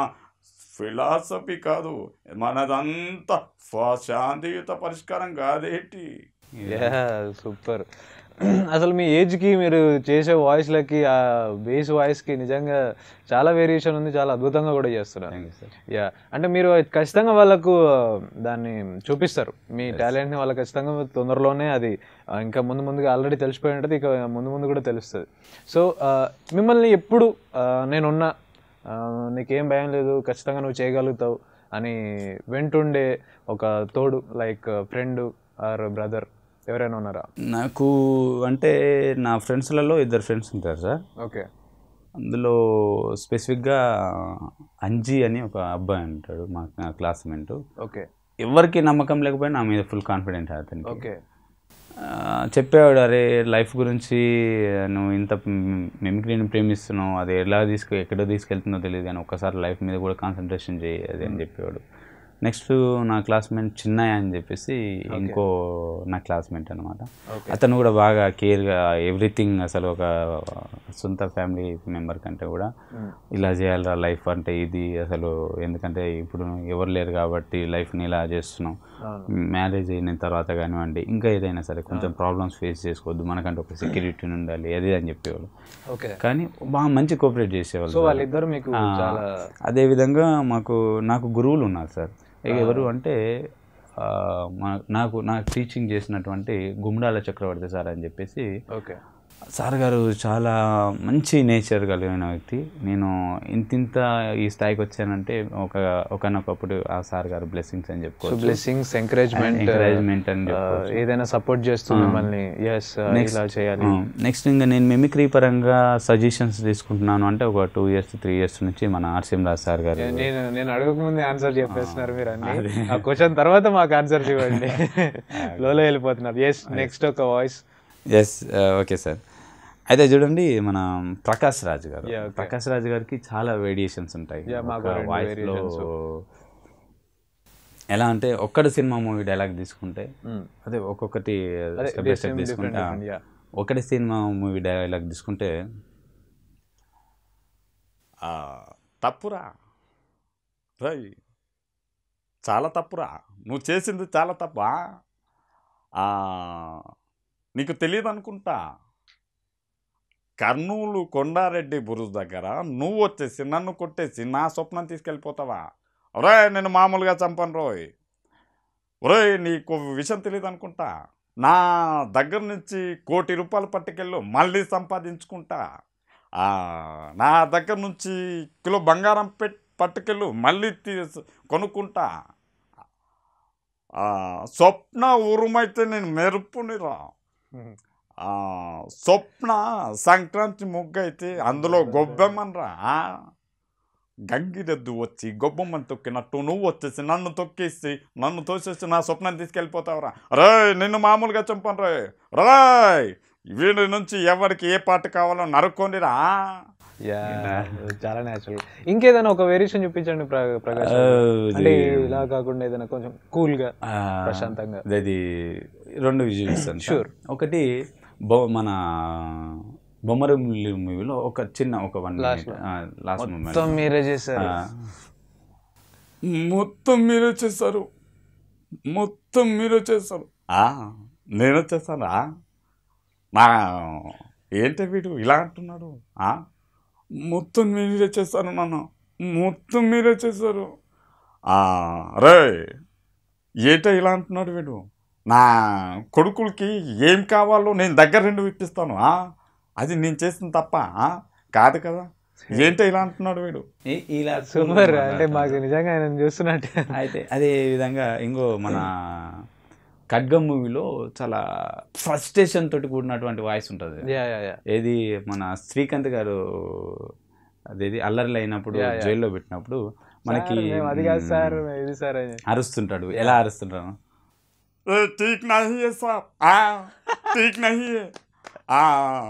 ఫిలాసఫీ కాదు మనదంతా ఫా- శాంతియుత పరిష్కారం కాదేటి యా సూపర్ అసలు మీ ఏజ్కి మీరు చేసే వాయిస్లకి ఆ బేస్ వాయిస్కి నిజంగా చాలా వేరియేషన్ ఉంది చాలా అద్భుతంగా కూడా చేస్తున్నారు యా అంటే మీరు ఖచ్చితంగా వాళ్ళకు దాన్ని చూపిస్తారు మీ టాలెంట్ని వాళ్ళకి ఖచ్చితంగా తొందరలోనే అది ఆ, ఇంకా ముందు ముందుగా ఆల్రెడీ తెలిసిపోయి ఉంటుంది ఇక ముందు ముందు కూడా తెలుస్తుంది సో మిమ్మల్ని ఎప్పుడు ఆ, నేనున్నా ఆ, నీకేం భయం లేదు ఖచ్చితంగా నువ్వు చేయగలుగుతావు అని వెంటుండే ఒక తోడు లైక్ ఫ్రెండ్ ఆర్ బ్రదర్ ఎవరైనా ఉన్నారా నాకు అంటే నా ఫ్రెండ్స్లలో ఇద్దరు ఫ్రెండ్స్ ఉంటారు సార్ ఓకే అందులో స్పెసిఫిక్గా అంజీ అని ఒక అబ్బాయి ఉంటాడు మా క్లాస్మేట్ ఓకే ఎవరికి నమ్మకం లేకపోయినా నా మీద ఫుల్ కాన్ఫిడెంట్ అతనికి ఓకే ఆ, చెప్పేవాడు అరే లైఫ్ గురించి నువ్వు ఇంత మెమిక్రీని ప్రేమిస్తున్నావు అది ఎలా తీసుకు ఎక్కడ తీసుకెళ్తుందో తెలియదు కానీ ఒక్కసారి లైఫ్ మీద కూడా కాన్సన్ట్రేషన్ చేయి అది అని చెప్పేవాడు నెక్స్ట్ నా క్లాస్మేట్ చిన్నయ్య అని చెప్పేసి ఇంకో నా క్లాస్మేట్ అనమాట అతను కూడా బాగా కేర్గా ఎవ్రీథింగ్ అసలు ఒక సొంత ఫ్యామిలీ మెంబర్ కంటే కూడా ఇలా చేయాలిరా లైఫ్ అంటే ఇది అసలు ఎందుకంటే ఇప్పుడు ఎవరు లేరు కాబట్టి లైఫ్ని ఇలా చేస్తున్నాం మ్యారేజ్ అయిన తర్వాత కానివ్వండి ఇంకా ఏదైనా సరే కొంచెం ప్రాబ్లమ్స్ ఫేస్ చేసుకోవద్దు మనకంటే ఒక సెక్యూరిటీ ఉండాలి అది అని చెప్పేవాళ్ళు ఓకే కానీ బాగా మంచి కోఆపరేట్ చేసేవాళ్ళు సో సార్. వాళ్ళిద్దరు మీకు ఆ, చాలా అదేవిధంగా మాకు నాకు గురువులు ఉన్నారు సార్ ఇక ఎవరు అంటే ఆ, మా- నాకు నాకు టీచింగ్ చేసినటువంటి గుమ్డాల చక్రవర్తి సార్ అని చెప్పేసి ఓకే సార్ గారు చాలా మంచి నేచర్ కలిగిన వ్యక్తి నేను ఇంతింత ఈ స్థాయికి వచ్చానంటే ఒక ఒకనొకప్పుడు ఆ సార్ గారు బ్లెస్సింగ్స్ అని సో చెప్పుకోవచ్చు బ్లెస్సింగ్స్ ఎంకరేజ్మెంట్ encouragement అని చెప్పొచ్చు. ఏదైనా సపోర్ట్ చేస్తూ మిమ్మల్ని ఎస్ ఇలా చేయాలి నెక్స్ట్ ఇంకా నేను మిమిక్రీ పరంగా సజెషన్స్ తీసుకుంటున్నాను అంటే ఒక టూ ఇయర్స్ త్రీ ఇయర్స్ నుంచి మన ఆర్సిఎం రాజ్ సార్ గారు నేను నేను అడగకముందే ఆన్సర్ చెప్పేస్తున్నారు మీరు అన్ని ఆ క్వశ్చన్ తర్వాత మాకు ఆన్సర్స్ ఇవ్వండి లోలో వెళ్ళిపోతున్నారు ఎస్ నెక్స్ట్ ఒక వాయిస్ ఎస్ ఓకే సార్ అయితే చూడండి మన ప్రకాష్ రాజ్ గారు Yeah, okay. ప్రకాష్ రాజ్ గారికి చాలా వేరియేషన్స్ ఉంటాయి Yeah, మాకు ఒక రెండు voice లో variations. ఎలా అంటే ఒక్కడు సినిమా మూవీ డైలాగ్ తీసుకుంటే అదే ఒక్కొక్కటి అదే, step by same step different, తీసుకుంటే different, yeah. ఒకటి సినిమా మూవీ డైలాగ్ తీసుకుంటే ఆ, తప్పురా రై చాలా తప్పురా నువ్వు చేసింది చాలా తప్పా ఆ, నీకు తెలియదు అనుకుంటా కర్నూలు కొండారెడ్డి బురుజ్ దగ్గర నువ్వు వచ్చేసి నన్ను కొట్టేసి నా స్వప్నం తీసుకెళ్ళిపోతావా ఒరే నేను మామూలుగా చంపను రోయ్ ఒరే నీకు విషయం తెలియదు అనుకుంటా నా దగ్గర నుంచి కోటి రూపాయలు పట్టుకెళ్ళు మళ్ళీ సంపాదించుకుంటా ఆ, నా దగ్గర నుంచి కిలో బంగారం పెట్ పట్టుకెళ్ళు మళ్ళీ తీసు కొనుక్కుంటా ఆ, స్వప్న ఉరుమైతే నేను మెరుపునిరా ఆ, స్వప్న సంక్రాంతి ముగ్గు అయితే అందులో గొబ్బెమ్మనరా ఆ? గంగిరెద్దు వచ్చి గొబ్బమ్మని తొక్కినట్టు నువ్వు వచ్చేసి నన్ను తొక్కేసి నన్ను తోసేసి నా స్వప్నం తీసుకెళ్ళిపోతావురా రాయ్ నిన్ను మామూలుగా చంపను రాయ్ రాయ్ వీడి నుంచి ఎవరికి ఏ పాట కావాలో నరుక్కోండిరా యా చాలా న్యాచురల్ ఇంకేదైనా ఒక వేరియేషన్ చూపించండి ప్ర- ప్రకాష్ గారు. Oh, అంటే ఇది- ఇలా కాకుండా ఏదైనా కొంచెం కూల్ గా ఆ, ప్రశాంతంగా. అది రెండు విజువల్ ఇస్తాను Sure. ఒకటి బొ మన బొమ్మరముల్లి మూవీలో ఒక చిన్న ఒక వన్ Last లాస్ట్ మొత్తం మూమెంట్ మీరే చేశారు మొత్తం మీరే చేశారు మొత్తం మీరే చేశారు ఆ, నేను చేశానా నా ఏంటి వీడు ఇలా అంటున్నాడు ఆ? మొత్తం మీరే చేశారు నాన్న మొత్తం మీరే చేశారు ఆ, రే ఏంటో ఇలా అంటున్నాడు వీడు నా కొడుకులకి ఏం కావాలో నేను దగ్గర రెండు ఇప్పిస్తాను ఆ? అది నేను చేసిన తప్ప ఆ? కాదు కదా ఏంటో ఇలా అంటున్నాడు వీడు ఈ- ఇలా సూపర్ అంటే మాకు నిజంగా ఆయన చూస్తున్నట్టే అయితే అదే విధంగా ఇంకో మన ఖడ్గం మూవీలో చాలా ఫ్రస్ట్రేషన్ తోటి కూడినటువంటి వాయిస్ ఉంటుంది యా యా యా ఏది మన శ్రీకాంత్ గారు అదేది అల్లర్లు అయినప్పుడు Yeah, yeah. జైల్లో పెట్టినప్పుడు మనకి సార్, మేము అది కాదు సార్ ఇది సార్ అని అరుస్తుంటాడు ఎలా అరుస్తుంటాడు ए, ठीक नहीं है साहब ఆ, ठीक नहीं है ఆ,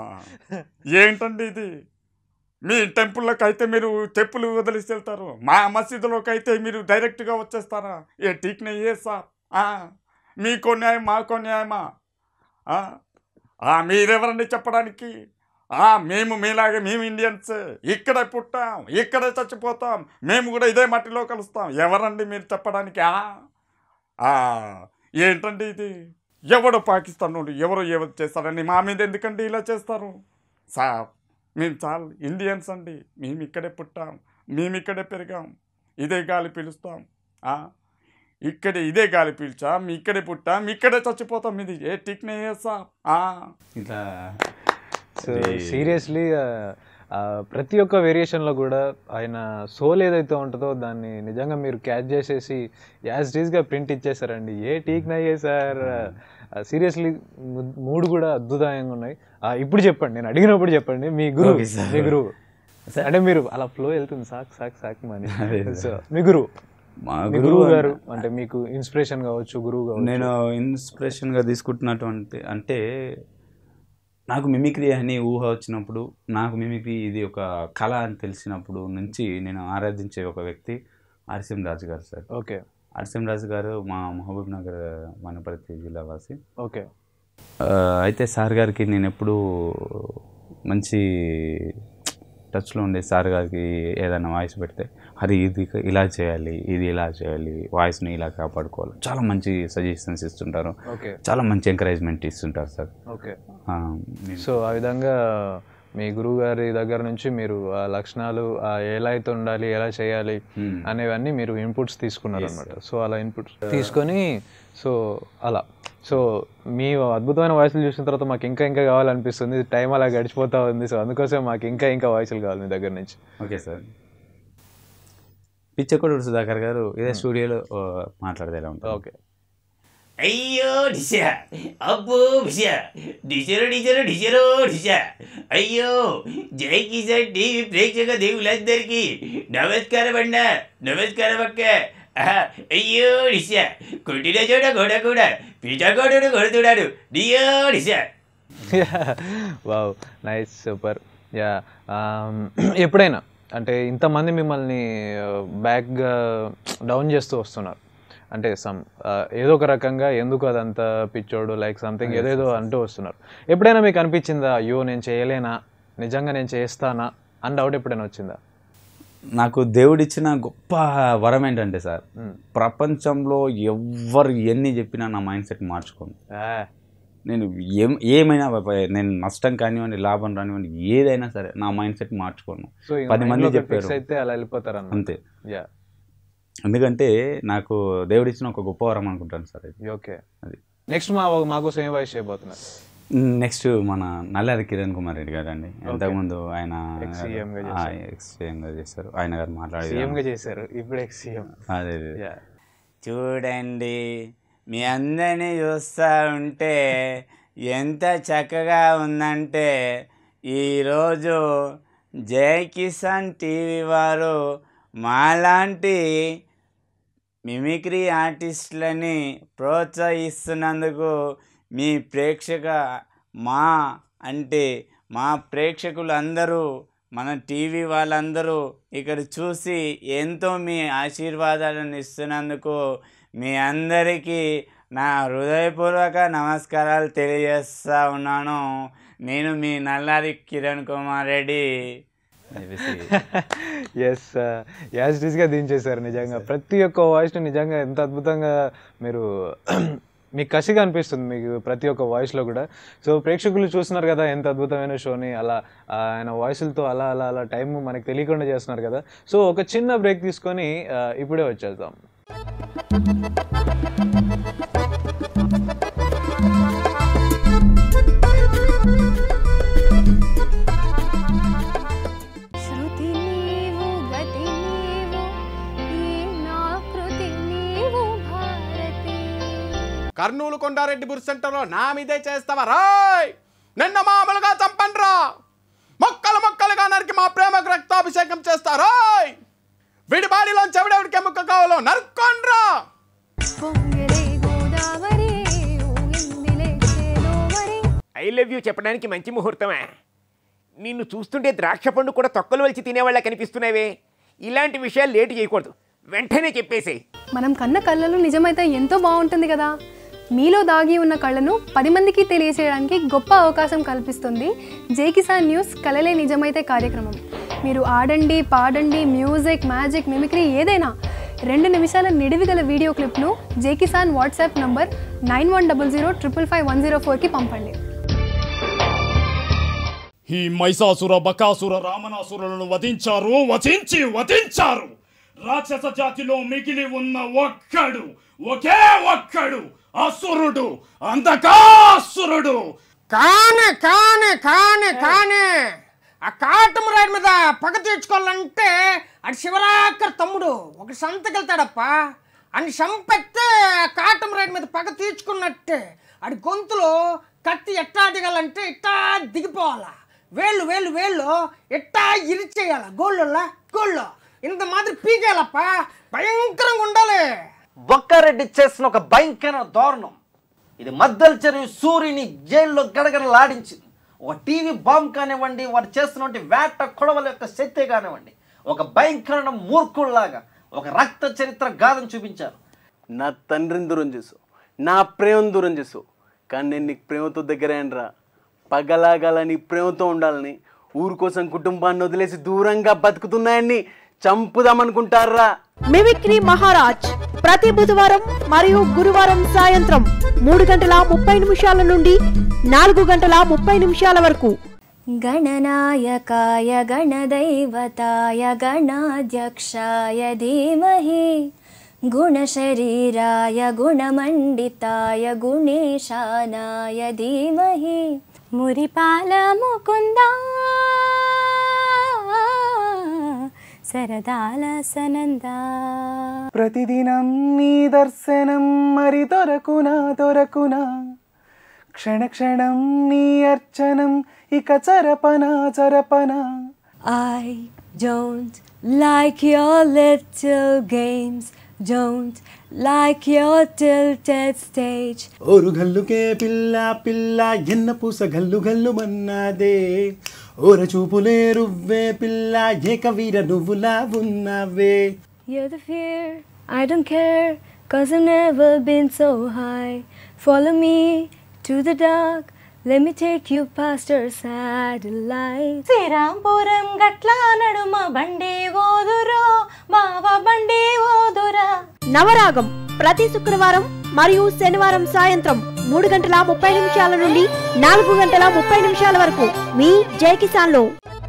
ఏంటండి ఇది మీ టెంపుల్లోకి అయితే మీరు చెప్పులు వదిలేసి వెళ్తారు మా మసీదులోకి అయితే మీరు డైరెక్ట్గా వచ్చేస్తారా ఏ ఠీక్ నహీ హే సాబ్ ఆ, మీకో న్యాయం మాకో న్యాయమా ఆ, ఆ, మీరెవరండి చెప్పడానికి ఆ, మేము మీలాగే మేము ఇండియన్స్ ఇక్కడే పుట్టాం ఇక్కడే చచ్చిపోతాం మేము కూడా ఇదే మట్టిలో కలుస్తాం ఎవరండి మీరు చెప్పడానికి ఆ? ఆ, ఏంటండి ఇది ఎవడు పాకిస్తాన్ నుండి ఎవరు ఎవరు చేస్తారని మా మీద ఎందుకండి ఇలా చేస్తారు సా మేము చాలా ఇండియన్స్ అండి మేము ఇక్కడే పుట్టాం మేము ఇక్కడే పెరిగాం ఇదే గాలి పీలుస్తాం ఆ, ఇక్కడే ఇదే గాలి పీల్చాం ఇక్కడే పుట్టాం ఇక్కడే చచ్చిపోతాం ఇది ఏ టిక్నే సా ఇట్లా సో అది- సీరియస్లీ ప్రతి ఒక్క వేరియేషన్లో కూడా ఆయన సోల్ ఏదైతే ఉంటుందో దాన్ని నిజంగా మీరు క్యాచ్ చేసేసి యాజ్ గా ప్రింట్ ఇచ్చేసారండి ఏ టీక్ నయ్యే సార్ సీరియస్లీ మూడు కూడా అద్భుతంగా ఉన్నాయి ఆ, ఇప్పుడు చెప్పండి నేను అడిగినప్పుడు చెప్పండి మీ గురువు Okay, sir. మీ గురువు అంటే మీరు అలా ఫ్లో వెళ్తుంది సాక్ సాక్ సాక్ మని అదే, సో మీ గురువు మా మీ గురువు గురువు గారు అంటే మీకు ఇన్స్పిరేషన్ కావచ్చు గురువు కావచ్చు నేను ఇన్స్పిరేషన్గా తీసుకుంటున్నటువంటి అంటే నాకు మిమిక్రీ అని ఊహ వచ్చినప్పుడు నాకు మిమిక్రీ ఇది ఒక కళ అని తెలిసినప్పుడు నుంచి నేను ఆరాధించే ఒక వ్యక్తి ఆర్సిఎం రాజు గారు సార్ ఓకే ఆర్సిఎం రాజు గారు మా మహబూబ్ నగర్ వనపర్తి జిల్లా వాసి ఓకే ఆ, అయితే సార్ గారికి నేను ఎప్పుడూ మంచి టచ్లో ఉండే సార్ గారికి ఏదైనా వాయిస్ పెడితే అది ఇది ఇలా చేయాలి ఇది ఇలా చేయాలి వాయిస్ని ఇలా కాపాడుకోవాలి చాలా మంచి సజెషన్స్ ఇస్తుంటారు ఓకే చాలా మంచి ఎంకరేజ్మెంట్ ఇస్తుంటారు సార్ ఓకే ఆ, నేను- సో ఆ విధంగా మీ గురువు గారి దగ్గర నుంచి మీరు ఆ లక్షణాలు ఆ ఎలా అయితే ఉండాలి ఎలా చేయాలి అనేవన్నీ మీరు ఇన్పుట్స్ తీసుకున్నారు అనమాట సో అలా ఇన్పుట్స్ తీసుకొని సో అలా సో మీ అద్భుతమైన వాయిస్లు చూసిన తర్వాత మాకు ఇంకా ఇంకా కావాలనిపిస్తుంది టైం అలా గడిచిపోతా ఉంది సో అందుకోసం మాకు ఇంకా ఇంకా వాయిస్లు కావాలి మీ దగ్గర నుంచి ఓకే సార్ పిచ్చకొడు సుధాకర్ గారు ఇదే స్టూడియోలో ఆ, మాట్లాడితే ఎలా ఉంటుంది ఓకే అయ్యో డిష అబ్బో డిష డిషరు డిషరు డిషరు డిష అయ్యో జై కిసాన్ టీవీ ప్రేక్షక దేవులందరికీ నమస్కారం అన్న నమస్కారం అక్క ఆహా, అయ్యో డిష కొట్టిన చోట గోడ కూడా పిచకోడుడు కొడుతున్నాడు డియో డిష వావ్ నైస్ సూపర్ యా ఎప్పుడైనా అంటే ఇంతమంది మిమ్మల్ని బ్యాక్గా డౌన్ చేస్తూ వస్తున్నారు అంటే సమ్ ఏదో ఒక రకంగా ఎందుకు అదంతా పిచ్చోడు లైక్ సంథింగ్ ఏదేదో అంటూ వస్తున్నారు ఎప్పుడైనా మీకు అనిపించిందా అయ్యో నేను చేయలేనా నిజంగా నేను చేస్తానా అని డౌట్ ఎప్పుడైనా వచ్చిందా నాకు దేవుడిచ్చిన గొప్ప వరం ఏంటంటే సార్ ప్రపంచంలో ఎవ్వరు ఎన్ని చెప్పినా నా మైండ్ సెట్ మార్చుకోను ఆ, నేను ఏం ఏమైనా ప- నేను నష్టం కానివ్వండి లాభం రానివ్వండి ఏదైనా సరే నా మైండ్ సెట్ మార్చుకోను సో ఇంకా పది mind మంది లో ఒకటి చెప్పారు fix అయితే అలా వెళ్ళిపోతారు అన్న అంతే యా ఎందుకంటే నాకు దేవుడిచ్చిన ఒక గొప్ప వరం అనుకుంటాను సార్ ఇది ఓకే అది. నెక్స్ట్ మా మాకు సేమ్ వాయిస్ చేయబోతున్నారు నెక్స్ట్ మన నల్లారి కిరణ్ కుమార్ రెడ్డి గారు అండి ఇంతకుముందు ఆయన Ex-CM గా ఆ, ex-CM గా చేశారు ఆయన గారు మాట్లాడి సీఎం గా చేశారు ఇప్పుడు ఎక్స్ సీఎం అదే అదే. యా చూడండి మీ అందరినీ చూస్తూ ఉంటే ఎంత చక్కగా ఉందంటే ఈరోజు జై కిసాన్ టీవీ వారు మాలాంటి మిమిక్రీ ఆర్టిస్టులని ప్రోత్సహిస్తున్నందుకు మీ ప్రేక్షక మా అంటే మా ప్రేక్షకులు అందరూ మన టీవీ వాళ్ళందరూ ఇక్కడ చూసి ఎంతో మీ ఆశీర్వాదాలను ఇస్తున్నందుకు మీ అందరికీ నా హృదయపూర్వక నమస్కారాలు తెలియజేస్తా ఉన్నాను నేను మీ నల్లారి కిరణ్ కుమార్ రెడ్డి ఎస్ యాజ్ గా దించేశారు నిజంగా ప్రతి ఒక్క వాయిస్ని నిజంగా ఎంత అద్భుతంగా మీరు మీకు కసిగా అనిపిస్తుంది మీకు ప్రతి ఒక్క వాయిస్లో కూడా సో ప్రేక్షకులు చూస్తున్నారు కదా ఎంత అద్భుతమైన షోని అలా ఆ, ఆయన వాయిస్లతో అలా అలా అలా టైం మనకు తెలియకుండా చేస్తున్నారు కదా సో ఒక చిన్న బ్రేక్ తీసుకొని ఆ, ఇప్పుడే వచ్చేద్దాం శృతి నీవు గతి నీవు ఈ నా కృతి నీవు భారతి కర్నూలు కొండారెడ్డి బుర్ సెంటర్లో నా మీదే చేస్తావా రాయ్ నిన్న మామూలుగా చంపండ్రా మొక్కలు మొక్కలుగా నరికి మా ప్రేమకు రక్తాభిషేకం చేస్తారాయ్ విడి బాడీలో చెవిడెవిడికి ఎముక కావాలో నరుక్కోండ్రా పొంగలే గోదావరి ఊగిందిలే చేలోవరి ఐ లవ్ యూ చెప్పడానికి మంచి ముహూర్తమే నిన్ను చూస్తుంటే ద్రాక్ష పండు కూడా తొక్కలు వలిచి తినేవాళ్ళ కనిపిస్తున్నావే ఇలాంటి విషయాలు లేటు చేయకూడదు వెంటనే చెప్పేసేయ్ మనం కన్న కళ్ళలు నిజమైతే ఎంతో బాగుంటుంది కదా మీలో దాగి ఉన్న కళ్ళను పది మందికి తెలియజేయడానికి గొప్ప అవకాశం కల్పిస్తుంది జై కిసాన్ న్యూస్ కలలే నిజమైతే కార్యక్రమం మీరు ఆడండి పాడండి మ్యూజిక్ మ్యాజిక్ మిమిక్రీ ఏదైనా రెండు నిమిషాల నిడివి గల వీడియో క్లిప్ను Jai Kisan WhatsApp number nine one double zero triple five one zero ఫోర్కి పంపండి ఈ మైసాసుర బకాసుర రామనాసురులను వధించారు వధించి వధించారు రాక్షస జాతిలో మిగిలి ఉన్న ఒక్కడు ఒకే ఒక్కడు అసురుడు అంధకాసురుడు కానే కానే కానే కానే ఆ కాటం రాయి మీద పగ తీర్చుకోవాలంటే అటు శివరాకర్ తమ్ముడు ఒక సంతకెళ్తాడప్ప అని చంపెత్తే ఆ కాటం రాయి మీద పగ తీర్చుకున్నట్టే అడి గొంతులో కత్తి ఎట్టా దిగాలంటే ఇట్టా దిగిపోవాలా వేళ్ళు వేళ్ళు వేళ్ళు ఎట్టా ఇరిచేయాల గోళ్ళ గోళ్ళు ఇంత మాదిరి పీకేయాలప్ప భయంకరంగా ఉండాలి బొక్కారెడ్డి చేసిన ఒక భయంకర దారుణం ఇది మద్దలు చెరువు సూర్యుని జైల్లో గడగడలాడించింది ఒక టీవీ బాంబ్ కానివ్వండి వారు చేస్తున్నటువంటి వేట కొడవల యొక్క శక్తి కానివ్వండి ఒక భయంకరమైన మూర్ఖుల్లాగా ఒక రక్త చరిత్ర గాథను చూపించారు నా తండ్రిని దూరం చేసావు నా ప్రేమను దూరం చేసావు కానీ నేను నీకు ప్రేమతో దగ్గరైనరా పగలాగాల నీ ప్రేమతో ఉండాలని ఊరు కోసం కుటుంబాన్ని వదిలేసి దూరంగా బతుకుతున్నాయని చంపుదామనుకుంటారా మిమిక్రీ మహారాజ్ ప్రతి బుధవారం మరియు గురువారం సాయంత్రం మూడు గంటల ముప్పై నిమిషాల నుండి నాలుగు గంటల ముప్పై నిమిషాల వరకు गणनायकाय गणदैवताय गणाध्यक्षाय धीमहि गुणशरीराय गुणमण्डिताय गुणेशानाय धीमहि मुरिपालमुकुन्दा సరదాల సనందా ప్రతిదినం నీ దర్శనం మరి దొరకునా దొరకునా క్షణ క్షణం నీ అర్చనం ఇక చరపనా చరపనా I don't like your little games don't like your tilted stage ఓరు గల్లుకే పిల్ల పిల్ల ఎన్న పూస గల్లు గల్లు మన్నాదే ఓర చూపులే రువ్వే పిల్ల ఏక వీర నువ్వులా ఉన్నావే You're the fear, I don't care, cause I've never been so high. Follow me to the dark, let me take you past our satellite. Srirampuram గట్ల నడుమ బండి ఓదురా బావ బండి ఓదురా నవరాగం ప్రతి శుక్రవారం మరియు శనివారం సాయంత్రం మూడు గంటల ముప్పై నిమిషాల నుండి నాలుగు గంటల ముప్పై నిమిషాల వరకు మీ జై కిసాన్లో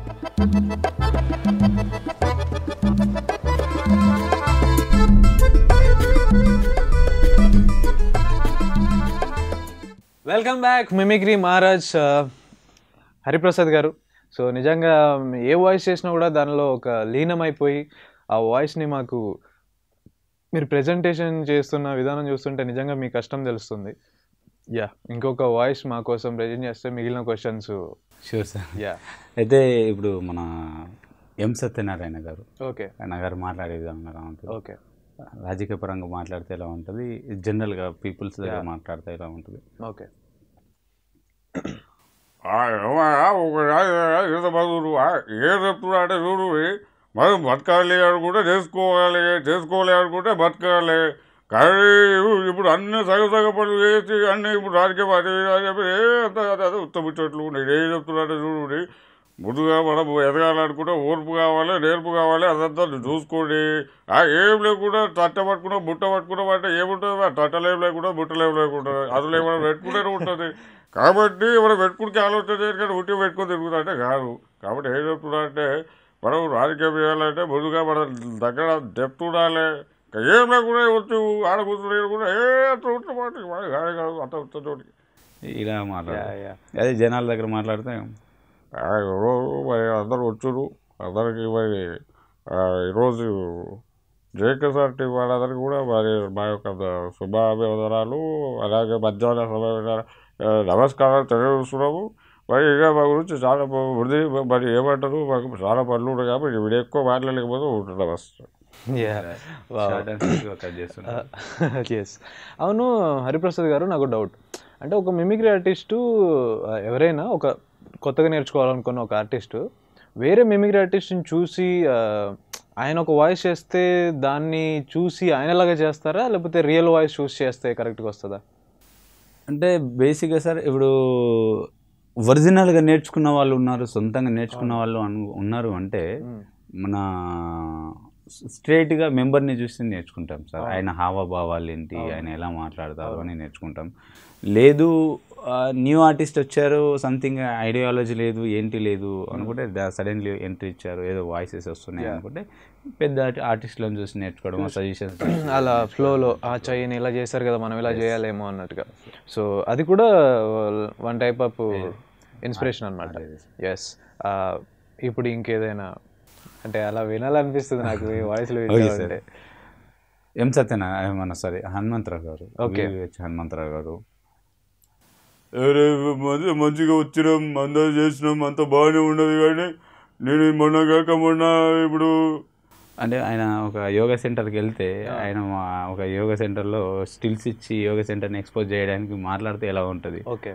వెల్కమ్ బ్యాక్ మిమిక్రీ మహారాజ్ ఆ, హరిప్రసాద్ గారు సో నిజంగా ఏ వాయిస్ చేసినా కూడా దానిలో ఒక లీనమైపోయి ఆ వాయిస్ని మాకు మీరు ప్రజెంటేషన్ చేస్తున్న విధానం చూస్తుంటే నిజంగా మీ కష్టం తెలుస్తుంది యా ఇంకొక వాయిస్ మా కోసం ప్రజెంట్ చేస్తే మిగిలిన క్వశ్చన్స్ షూర్ సార్ యా అయితే ఇప్పుడు మన ఎం సత్యనారాయణ గారు ఓకే ఆయన గారు మాట్లాడే విధానం ఎలా ఉంటుంది ఓకే రాజకీయ పరంగా మాట్లాడితే ఎలా ఉంటుంది జనరల్గా పీపుల్స్ దగ్గర Yeah. మాట్లాడితే ఎలా ఉంటుంది ఓకే ఈత బదులు ఏ చెప్తున్నాడే చూడు మనం బతకాలి అనుకుంటే చేసుకోవాలి చేసుకోవాలి అనుకుంటే బతకాలి కానీ ఇప్పుడు అన్ని సగ సగ పనులు చేసి అన్ని ఇప్పుడు రాజకీయ పార్టీ అని చెప్పి ఏ అంత కాదు అదే ఉత్తమిచ్చట్లు నేను ఏం చెప్తున్నాడే చూడు ముందుగా మనం ఎదగాలనుకుంటే ఓర్పు కావాలి నేర్పు కావాలి అదంతా చూసుకోండి ఆ ఏం లేకుండా తట్ట పట్టుకున్నా బుట్ట పట్టుకున్నా అంటే ఏముంటుంది ఆ తట్టలేం లేకుండా బుట్టలేం లేకుండా అసలు ఏమైనా పెట్టుకుంటేనే ఉంటుంది కాబట్టి మనం పెట్టుకుని ఆలోచన చేయరు కానీ ఉట్టి పెట్టుకొని తిరుగుతుంటే కాదు కాబట్టి ఏం చెప్తున్నా అంటే మనం రాజకీయం చేయాలంటే ముందుగా మన దగ్గర డెప్త్ ఉండాలి ఇంకా ఏం లేకుండా వచ్చు ఆడ కూర్చుని కూడా ఏ అంత ఉంటే మాట కాదు కాదు అంత ఉంటుంది ఇలా మాట్లాడాలి అదే జనాల దగ్గర మాట్లాడితే ఆ, ఎవరో మరి అందరూ వచ్చురు అందరికి మరి ఆ, ఈరోజు జేకేఎస్ఆర్టీ వాళ్ళందరికీ కూడా మరి మా యొక్క శుభాభివందనాలు అలాగే మధ్యాహ్న సమయ నమస్కారాలు తెలియజేస్తున్నాము మరి ఇక మా గురించి చాలా వృద్ధి మరి ఏమంటారు మాకు చాలా పనులు ఉన్నాయి కాబట్టి ఇప్పుడు ఎక్కువ మాట్లాడలేకపోతే ఉంటున్నాం వస్తాం Short and sweet గా cut చేస్తున్నారు. ఎస్ అవును హరిప్రసాద్ గారు నాకు డౌట్ అంటే ఒక మిమిక్రీ ఆర్టిస్టు ఆ, ఎవరైనా ఒక కొత్తగా నేర్చుకోవాలనుకున్న ఒక ఆర్టిస్టు వేరే మిమిక్రీ ఆర్టిస్ట్ని చూసి ఆ, ఆయన ఒక వాయిస్ చేస్తే దాన్ని చూసి ఆయనలాగా చేస్తారా లేకపోతే రియల్ వాయిస్ చూసి చేస్తే కరెక్ట్గా వస్తుందా అంటే బేసిక్గా సార్ ఇప్పుడు ఒరిజినల్గా నేర్చుకున్న వాళ్ళు ఉన్నారు సొంతంగా నేర్చుకున్న వాళ్ళు అను- ఉన్నారు అంటే మన స్ట్రేట్గా మెంబర్ని చూసి నేర్చుకుంటాం సార్ ఆయన హావభావాలు ఏంటి ఆయన ఎలా మాట్లాడతారు అని నేర్చుకుంటాం లేదు న్యూ ఆర్టిస్ట్ వచ్చారు సంథింగ్ ఐడియాలజీ లేదు ఏంటి లేదు అనుకుంటే సడన్లీ ఎంట్రీ ఇచ్చారు ఏదో వాయిసెస్ వస్తున్నాయి అనుకుంటే పెద్ద ఆర్టిస్ట్లను చూసి నేర్చుకోవడం సజెషన్స్ అలా ఫ్లోలో ఆ చెయ్యిని ఇలా చేశారు కదా మనం ఇలా చేయాలేమో అన్నట్టుగా సో అది కూడా వన్ టైప్ ఆఫ్ ఇన్స్పిరేషన్ అనమాట ఎస్ ఇప్పుడు ఇంకేదైనా అంటే అలా వినాలనిపిస్తుంది నాకు ఈ వాయిస్లో ఓకే సార్ ఎం సత్యనారాయణ మన సారీ హనుమంతరావు గారు Okay. VVH హనుమంతరావు గారు అరే మంచి మంచిగా వచ్చినాం అందరూ చేసినాం అంత బాగానే ఉండదు కానీ నేను మొన్న కాక మొన్న ఇప్పుడు అంటే ఆయన ఒక యోగా సెంటర్కి వెళ్తే ఆయన మా- ఒక యోగా సెంటర్లో స్టిల్స్ ఇచ్చి యోగా సెంటర్ని ఎక్స్పోజ్ చేయడానికి మాట్లాడితే ఎలా ఉంటుంది ఓకే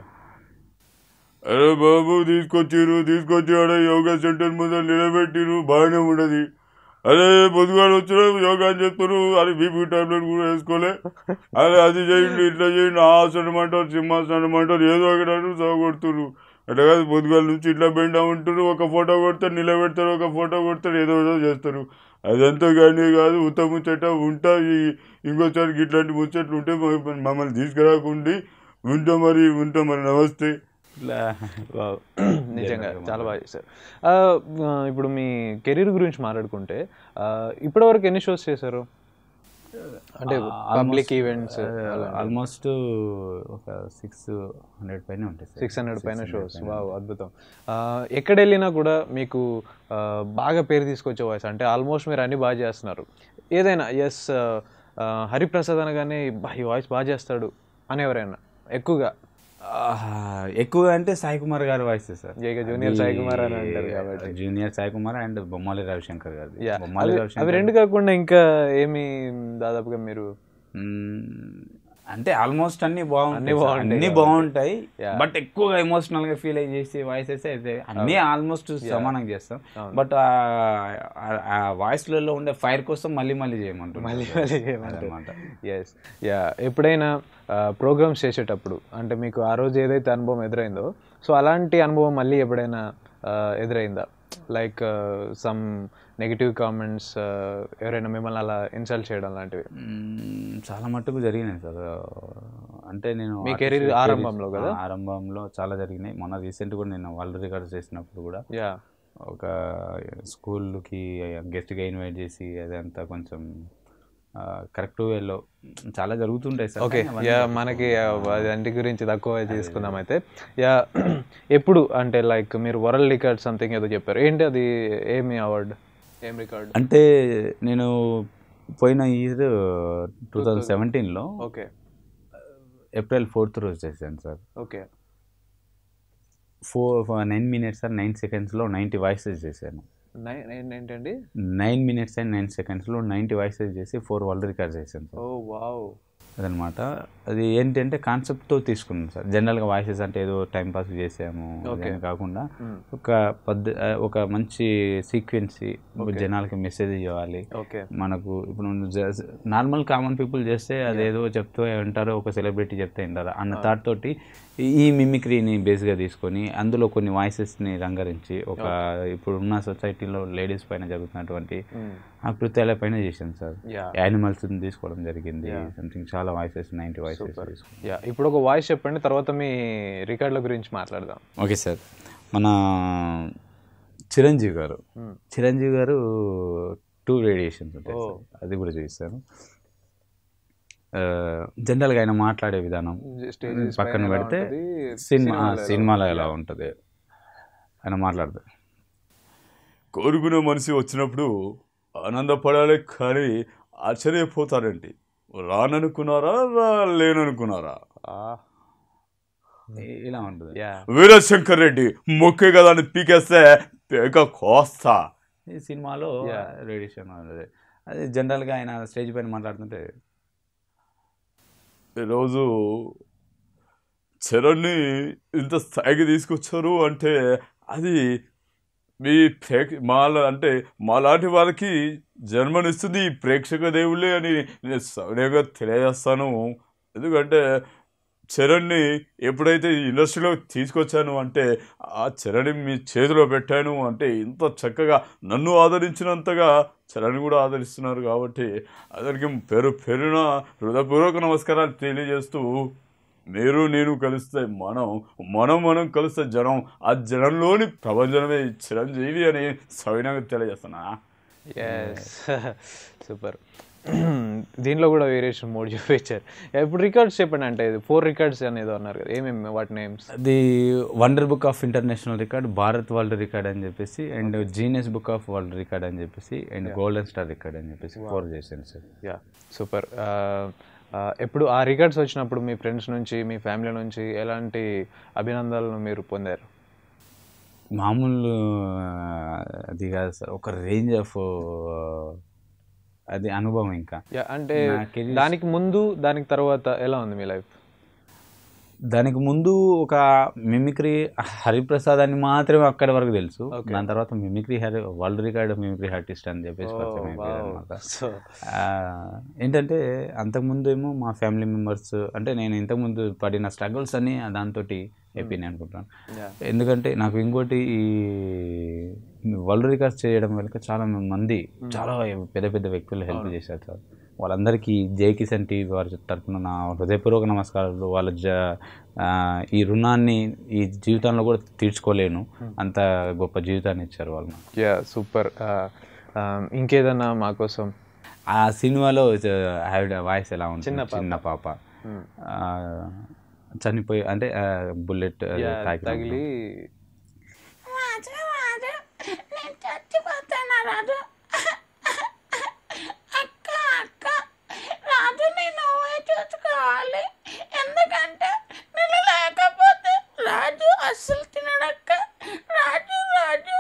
అరే బాబు తీసుకొచ్చిరు తీసుకొచ్చి ఆడ యోగా సెంటర్ ముందు నిలబెట్టిరు బాగానే ఉండదు అదే పొద్దుగాడు వచ్చిన యోగా అని చెప్తారు అది బీపీ టాబ్లెట్ కూడా వేసుకోలే అరే అది చేయండి ఇట్లా చేయండి ఆ ఆసనం అంటారు సింహాసనం అంటారు ఏదో ఒకటి అంటారు సాగొడుతురు అట్లా కాదు పొద్దుగాల నుంచి ఇట్లా బెండా ఉంటారు ఒక ఫోటో కొడతారు నిలబెడతారు ఒక ఫోటో కొడతారు ఏదో ఏదో చేస్తారు అదంతా కానీ కాదు ఉత్త ముచ్చట ఉంటా ఈ ఇంకోసారి ఇట్లాంటి ముచ్చట్లు ఉంటే మ- మమ్మల్ని తీసుకురాకుండి ఉంటా మరి ఉంటా మరి నమస్తే ఇట్లా వావ్. నిజంగా చాలా బాగా చేశారు ఆ, ఆ, ఇప్పుడు మీ కెరీర్ గురించి మాట్లాడుకుంటే ఆ, ఇప్పటివరకు ఎన్ని షోస్ చేశారు అంటే పబ్లిక్ ఈవెంట్స్ ఆల్మోస్ట్ ఒక సిక్స్ హండ్రెడ్ పైన ఉంటాయి సార్ సిక్స్ హండ్రెడ్ పైన షోస్ వావ్ అద్భుతం ఆ, ఎక్కడ వెళ్ళినా కూడా మీకు ఆ, బాగా పేరు తీసుకొచ్చే వాయిస్ అంటే ఆల్మోస్ట్ మీరు అన్ని బాగా చేస్తున్నారు ఏదైనా ఎస్ హరిప్రసాద్ అనగానే "బా, ఈ వాయిస్ బాగా చేస్తాడు అని ఎవరైనా ఎక్కువగా ఆహా, ఎక్కువగా అంటే సాయి కుమార్ గారి వాయిస్ సార్ ఇక జూనియర్ సాయి కుమార్ అని అంటారు కాబట్టి. జూనియర్ సాయి కుమార్ అండ్ బొమ్మాలి రవిశంకర్ గారి Yeah. బొమ్మాలి అవి- రవిశంకర్ అవి రెండు కాకుండా ఇంకా ఏమి దాదాపుగా మీరు మ్మ్. అంటే ఆల్మోస్ట్ అన్ని బాగుంటాయి అన్ని సార్. బాగుంటాయి అన్ని కాబట్టి. బాగుంటాయి Yeah. బట్ ఎక్కువగా ఎమోషనల్ గా ఫీల్ అయ్యి చేసే వాయిసెస్ అయితే అన్ని ఆల్మోస్ట్ సమానంగా చేస్తాం బట్ ఆ వాయిస్ లలో ఉండే ఫైర్ కోసం మళ్ళీ మళ్ళీ చేయమంటారు మళ్ళీ మళ్ళీ చేయమంటారు ఎస్ యా ఎప్పుడైనా ప్రోగ్రామ్స్ చేసేటప్పుడు అంటే మీకు ఆ రోజు ఏదైతే అనుభవం ఎదురైందో సో అలాంటి అనుభవం మళ్ళీ ఎప్పుడైనా ఆ, ఎదురైందా లైక్ సమ్ నెగిటివ్ కామెంట్స్ ఎవరైనా మిమ్మల్ని అలా ఇన్సల్ట్ చేయడం లాంటివి మ్మ్. చాలా మట్టుకు జరిగినాయి సార్ అంటే నేను మీ artist career career- ఆరంభంలో కదా? ఆ, ఆరంభంలో చాలా జరిగినాయి మొన్న రీసెంట్ కూడా నేను వరల్డ్ రికార్డ్ చేసినప్పుడు కూడా యా ఒక స్కూల్కి గెస్ట్గా ఇన్వైట్ చేసి అదంతా కొంచెం కరెక్ట్ వేలో చాలా జరుగుతుంటాయి సార్ ఓకే కానీ అవన్నీ యా మనకి దాని గురించి తక్కువ తీసుకుందాం అయితే యా ఎప్పుడు అంటే లైక్ మీరు వరల్డ్ రికార్డ్ సంథింగ్ ఏదో చెప్పారు ఏంటి అది ఏమి అవార్డ్ ఏం రికార్డ్ అంటే నేను పోయిన ఇయర్ టూ థౌజండ్ సెవెంటీన్లో ఓకే ఏప్రిల్ ఫోర్త్ రోజు చేశాను sir okay four nine minutes and nine సెకండ్స్లో నైంటీ వాయిసెస్ చేశాను నైన్ ఏంటండి నైన్ మినిట్స్ అండ్ నైన్ సెకండ్స్లో నైంటీ వాయిసెస్ చేసి ఫోర్ వరల్డ్ రికార్డ్ చేశాను సార్ ఓ వావ్ అదనమాట అది ఏంటంటే కాన్సెప్ట్తో తీసుకున్నాం సార్ జనరల్గా వాయిసెస్ అంటే ఏదో టైం పాస్ చేసాము Okay. అదని కాకుండా Hmm. ఒక పద్ధ ఒక మంచి సీక్వెన్సీ Okay. జనాలకి మెసేజ్ ఇవ్వాలి Okay. మనకు ఇప్పుడు నార్మల్ కామన్ పీపుల్ చేస్తే అదేదో చెప్తూ ఉంటారో ఒక సెలబ్రిటీ చెప్తే వింటారు అన్న థాట్ తోటి ఈ మిమిక్రీని బేస్గా తీసుకొని అందులో కొన్ని వాయిసెస్ని రంగరించి ఒక ఇప్పుడున్న సొసైటీలో లేడీస్ పైన జరుగుతున్నటువంటి Hmm. ఆ కృత్యాల పైన చేశాను సార్ Yeah. యానిమల్స్ని తీసుకోవడం జరిగింది Yeah. సంథింగ్ చాలా వాయిసెస్ నైంటీ వాయిసెస్ యా ఇప్పుడు ఒక వాయిస్ చెప్పండి తర్వాత మీ రికార్డుల గురించి మాట్లాడదాం ఓకే సార్ మన చిరంజీవి గారు Hmm. చిరంజీవి గారు టూ రేడియేషన్స్ ఉంటాయి Oh. సార్. అది కూడా చూపిస్తాను జనరల్గా ఆయన మాట్లాడే విధానం Stages పక్కన పైన ఎలా పెడితే ఉంటది, సినిమా సినిమాలో ఎలా సినిమాలో ఎలా ఉంటుంది ఆయన మాట్లాడతారు కోరుకునే మనిషి వచ్చినప్పుడు ఆనందపడాలి కానీ ఆశ్చర్యపోతారండి రాననుకున్నారా రా లేననుకున్నారా ఇ- ఇలా ఉంటుంది వీరశంకర్ రెడ్డి మొక్కే కదా అని పీకేస్తే పేక కోస్తా ఈ సినిమాలో Yeah. రేడియేషన్ అనేది అది జనరల్గా ఆయన స్టేజ్ పైన మాట్లాడుతుంటే ఈరోజు చరణ్ని ఇంత స్థాయికి తీసుకొచ్చారు అంటే అది మీ ప్రేక్ష మా అంటే మాలాంటి వారికి జన్మనిస్తుంది ఈ ప్రేక్షక దేవుళ్ళే అని నేను సవినయంగా తెలియజేస్తాను ఎందుకంటే చరణ్ని ఎప్పుడైతే ఈ ఇండస్ట్రీలో తీసుకొచ్చాను అంటే ఆ చరణ్ మీ చేతిలో పెట్టాను అంటే ఇంత చక్కగా నన్ను ఆదరించినంతగా చరణ్ కూడా ఆదరిస్తున్నారు కాబట్టి అతనికి పేరు పేరున హృదయపూర్వక నమస్కారాలు తెలియజేస్తూ మీరు నేను కలిస్తే మనం మనం మనం కలిస్తే జనం ఆ జనంలోని ప్రపంచమే ఈ చిరంజీవి అని సవినంగా తెలియజేస్తున్నా ఎస్ సూపర్ దీనిలో కూడా వేరియేషన్ మోడ్ చూపించారు ఇప్పుడు రికార్డ్స్ చెప్పండి అంటే ఫోర్ రికార్డ్స్ అనేది అన్నారు కదా ఏమేమి వాటి నేమ్స్ అది wonder book of international record Bharat world record అని చెప్పేసి and genius book of world record అని చెప్పేసి అండ్ గోల్డెన్ స్టార్ రికార్డ్ అని చెప్పేసి ఫోర్ చేశాను సార్ యా సూపర్ ఎప్పుడు ఆ రికార్డ్స్ వచ్చినప్పుడు మీ ఫ్రెండ్స్ నుంచి మీ ఫ్యామిలీ నుంచి ఎలాంటి అభినందనలు మీరు పొందారు మామూలు ఆ, అది కాదు సార్ ఒక రేంజ్ ఆఫ్ అది అనుభవం ఇంకా యా అంటే నా career- దానికి ముందు దానికి తర్వాత ఎలా ఉంది మీ లైఫ్ దానికి ముందు ఒక మిమిక్రీ హరిప్రసాద్ అని మాత్రమే అక్కడి వరకు తెలుసు దాని తర్వాత mimicry Hari world record mimicry artist అని చెప్పేసి Oh, పరిచయం అయిపోయారు wow. అనమాట So- ఏంటంటే అంతకుముందు ఏమో మా ఫ్యామిలీ మెంబర్స్ అంటే నేను ఇంతకుముందు పడిన స్ట్రగుల్స్ అన్ని దాంతో అయిపోయినాయి అనుకుంటాను Yeah. ఎందుకంటే నాకు ఇంకోటి ఈ వరల్డ్ రికార్డ్స్ చేయడం వెనుక చాలా మంది చాలా పెద్ద పెద్ద వ్యక్తులు హెల్ప్ చేశారు సార్ వాళ్ళందరికీ జై కిషన్ టీవీ వారి తరఫున నా హృదయపూర్వక నమస్కారాలు వాళ్ళ జ ఆ, ఈ రుణాన్ని ఈ జీవితంలో కూడా తీర్చుకోలేను అంత గొప్ప జీవితాన్ని ఇచ్చారు వాళ్ళు నాకు. యా సూపర్ ఇంకేదన్నా మా కోసం ఆ సినిమాలో ఆవిడ వాయిస్ ఎలా ఉంటుంది చిన్న పాప. చిన్న పాప Hmm. ఆ, చనిపోయి అంటే బుల్లెట్ Yeah, తాకినప్పుడు. తగిలి రాజు రాజు నేను చచ్చిపోతానా రాజు అక్క అక్క రాజు నేను నువ్వే చూసుకోవాలి ఎందుకంటే నేను లేకపోతే రాజు అస్సలు తినడక్క రాజు రాజు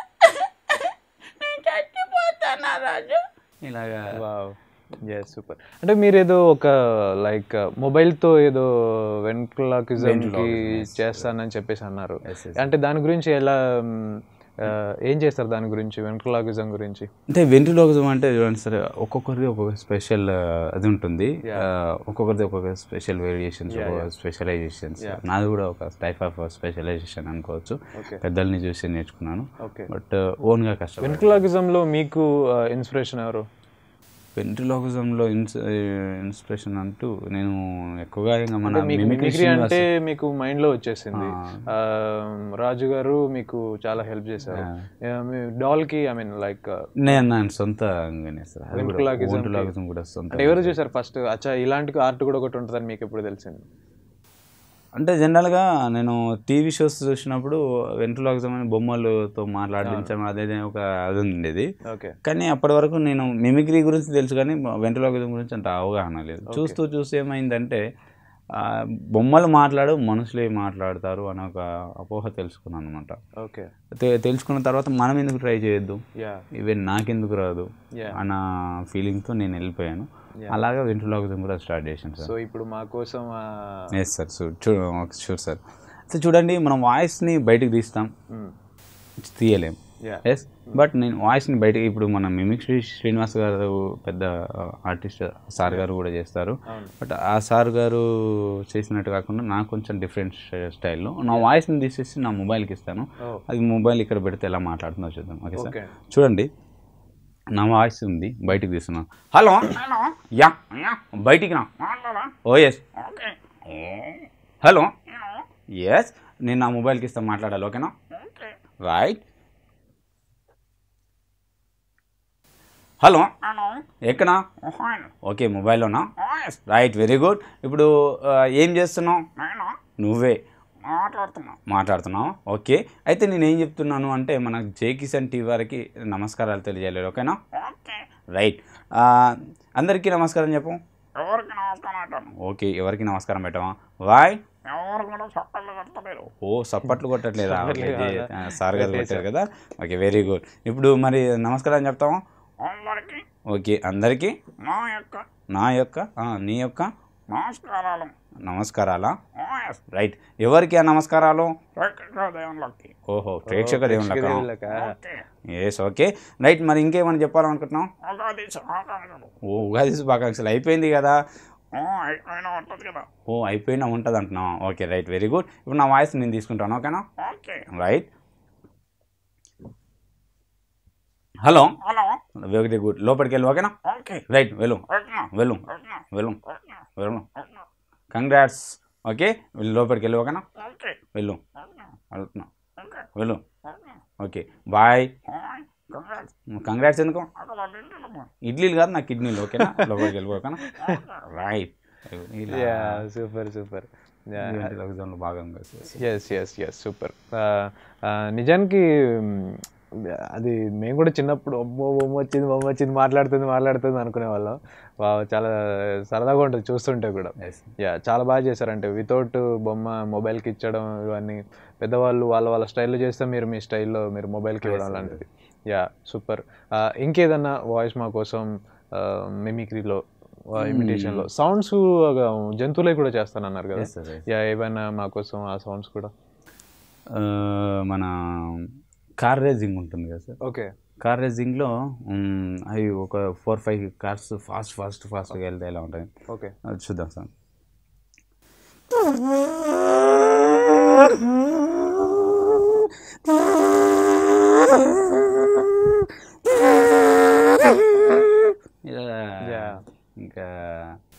నేను చచ్చిపోతానా రాజు ఇలాగా వావ్ ఎస్ సూపర్ అంటే మీరు ఏదో ఒక లైక్ మొబైల్తో ఏదో వెంట్రలాకిజంకి Ventriloquism, yes. చేస్తానని చెప్పేసి అన్నారు Yes, yes. అంటే దాని గురించి ఎలా మ్, ఆ, ఏం చేస్తారు దాని గురించి వెంట్రలాకిజం గురించి అంటే వెంట్రులోకిజం అంటే చూడండి సరే ఒక్కొక్కరిది ఒక్కొక్క స్పెషల్ అది ఉంటుంది Yeah. ఆ, ఒక్కొక్కరిది ఒక్కొక్క special variations Yeah, yeah. Specializations Yeah. నాది కూడా ఒక టైప్ ఆఫ్ స్పెషలైజేషన్ అనుకోవచ్చు Okay. పెద్దల్ని చూసి నేర్చుకున్నాను Okay. బట్ ఓన్గా కష్టం వెంట్రలాకిజంలో మీకు ఇన్స్పిరేషన్ ఎవరు వెంట్రులోకిజంలో ఇన్స్ ఇన్స్పిరేషన్ అంటూ నేను ఎక్కువగా ఇంకా మన అంటే మీకు మిమిక్రీ మిమిక్రీ అంటే శ్రీనివాస్- మీకు మైండ్ లో వచ్చేసింది ఆ, రాజు గారు మీకు చాలా హెల్ప్ చేశారు ఆ, మీ డాల్ కి ఐ మీన్ లైక్ నేను నా సొంతంగానే సార్ అది కూడా వెంట్రలాకిజం వెంట్రులోకిజం కూడా సొంత అంటే ఎవరు చూసారు ఫస్ట్ అచ్చా ఇలాంటి ఆర్ట్ కూడా ఒకటి ఉంటుందని మీకు ఎప్పుడు తెలిసింది అంటే జనరల్గా నేను టీవీ షోస్ చూసినప్పుడు వెంట్రులాకిజం అని బొమ్మలతో మాట్లాడించడం అదే ఒక అది ఉండేది ఓకే కానీ అప్పటి వరకు నేను మిమిక్రీ గురించి తెలుసు కానీ వెంట్రులాకిజం గురించి అంత అవగాహన లేదు చూస్తూ చూస్తూ ఏమైందంటే ఆ, బొమ్మలు మాట్లాడు మనుషులే మాట్లాడతారు అని ఒక అపోహ తెలుసుకున్నాను అనమాట ఓకే తెలుసుకున్న తర్వాత మనం ఎందుకు ట్రై చేయొద్దు Yeah. ఈవెన్ నాకెందుకు రాదు Yeah. అన్న ఫీలింగ్తో నేను వెళ్ళిపోయాను Yeah. అలాగా వెంట్రులాకిజం కూడా స్టార్ట్ చేశాను సార్ సో ఇప్పుడు మా కోసం ఆ, ఎస్ సార్ చూ షూర్ సార్ సో చూడండి మనం వాయిస్ని బయటకు తీస్తాం Mm. తీయలేం Yeah. ఎస్ బట్ నేను వాయిస్ని బయటకి ఇప్పుడు మన మిమిక్ శ్రీ శ్రీనివాస్ గారు పెద్ద ఆర్టిస్ట్ సార్ గారు కూడా చేస్తారు అవును. బట్ ఆ సార్ గారు చేసినట్టు కాకుండా నాకు కొంచెం డిఫరెంట్ స్టైల్లో నా వాయిస్ని తీసేసి నా మొబైల్కి ఇస్తాను Oh. అది మొబైల్ ఇక్కడ పెడితే ఎలా మాట్లాడుతుందో చూద్దాం ఓకే సార్ Okay. చూడండి నా వాయిస్ ఉంది బయటికి తీస్తున్నాను హలో హలో యా యా బయటికి నా oh yes okay hello yes నేను నా మొబైల్కి ఇస్తాను మాట్లాడాలి ఓకేనా రైట్ హలో ఎక్కనా ఓకే మొబైల్లోనా రైట్ వెరీ గుడ్ ఇప్పుడు ఆ, ఏం చేస్తున్నావు నువ్వే మాట్లాడుతున్నావు మాట్లాడుతున్నావు ఓకే అయితే నేను ఏం చెప్తున్నాను అంటే మన జే కిషన్ టీవీ వారికి నమస్కారాలు తెలియజేయలేదు ఓకేనా రైట్ ఆ, అందరికీ నమస్కారం చెప్పు ఎవరికి నమస్కారం అంటాను ఓకే ఎవరికి నమస్కారం పెట్టమా వాయ్ ఎవరు కూడా చక్కలు కట్టలేరు ఓ సప్పట్లు కొట్టట్లేదా ఓకే, సప్పట్లు జే- కాదా? ఆ, సార్ గారు పెట్టేశారు. కొట్టారు కదా ఓకే వెరీ గుడ్ ఇప్పుడు మరి నమస్కారం చెప్తావా అందరికీ ఓకే అందరికీ నా యొక్క నా యొక్క ఆ, నీ యొక్క నమస్కారాలు నమస్కారాలా రైట్ ఎవరికి ఆ నమస్కారాలు ప్రేక్షక దేవుళ్ళకి ఓహో ప్రేక్షక దేవుళ్ళకా దేవుళ్ళకా? ఎస్ ఓకే రైట్ మరి ఇంకేమైనా చెప్పాలనుకుంటున్నాం ఉగాది శుభాకాంక్షలు ఓ ఉగాది శుభాకాంక్షలు అయిపోయింది కదా ఓ, అయిపోయినా ఉంటుంది కదా ఓ అయిపోయినా ఉంటుంది అంటున్నాం ఓకే రైట్ వెరీ గుడ్ ఇప్పుడు నా వాయిస్ నేను తీసుకుంటాను ఓకేనా okay right hello hello very good లోపలికి వెళ్ళు ఓకేనా ఓకే రైట్ వెళ్ళు వెళ్తున్నా వెళ్ళు వెళ్తున్నా వెళ్ళు వెళ్తున్నా వెళ్ళు వెళ్తున్నా కంగ్రాట్స్ ఓకే వెళ్ళు లోపలికి వెళ్ళు ఓకేనా ఓకే వెళ్ళు వెళ్తున్నా వెళ్తున్నా ఓకే వెళ్ళు వెళ్తున్నా ఓకే బాయ్ ఓయ్, congrats. కంగ్రాట్స్ ఎందుకు అక్కడ తింటున్నాము. ఇడ్లీలు కాదు నాకు కిడ్నీలు ఓకేనా లోపలికి వెళ్ళి ఓకేనా రైట్ యా సూపర్ సూపర్ భాగంగా ఎస్ ఎస్ ఎస్ సూపర్ నిజానికి మ్, అది మేము కూడా చిన్నప్పుడు అమ్మో బొమ్మ వచ్చింది బొమ్మ వచ్చింది మాట్లాడుతుంది మాట్లాడుతుంది అనుకునే వాళ్ళం వా- చాలా సరదాగా ఉంటుంది చూస్తుంటే కూడా యా చాలా బాగా చేశారంటే వితౌట్ బొమ్మ మొబైల్కి ఇచ్చడం ఇవన్నీ పెద్దవాళ్ళు వాళ్ళ వాళ్ళ స్టైల్లో చేస్తే మీరు మీ స్టైల్లో మీరు మొబైల్కి ఇవ్వడం Yes, లాంటిది యా సూపర్ ఇంకేదన్నా వాయిస్ మా కోసం మిమిక్రీలో ఇమిటేషన్లో సౌండ్స్ జంతువులే కూడా చేస్తానన్నారు కదా Yes, sir, yes. యా ఏమైనా మా కోసం ఆ సౌండ్స్ కూడా ఆ, మన కార్ రేసింగ్ ఉంటుంది కదా సార్ ఓకే కార్ రేసింగ్లో మ్, అవి ఒక four five cars fast fast ఫాస్ట్గా వెళ్తే ఎలా ఉంటాయి ఓకే అది చూద్దాం సార్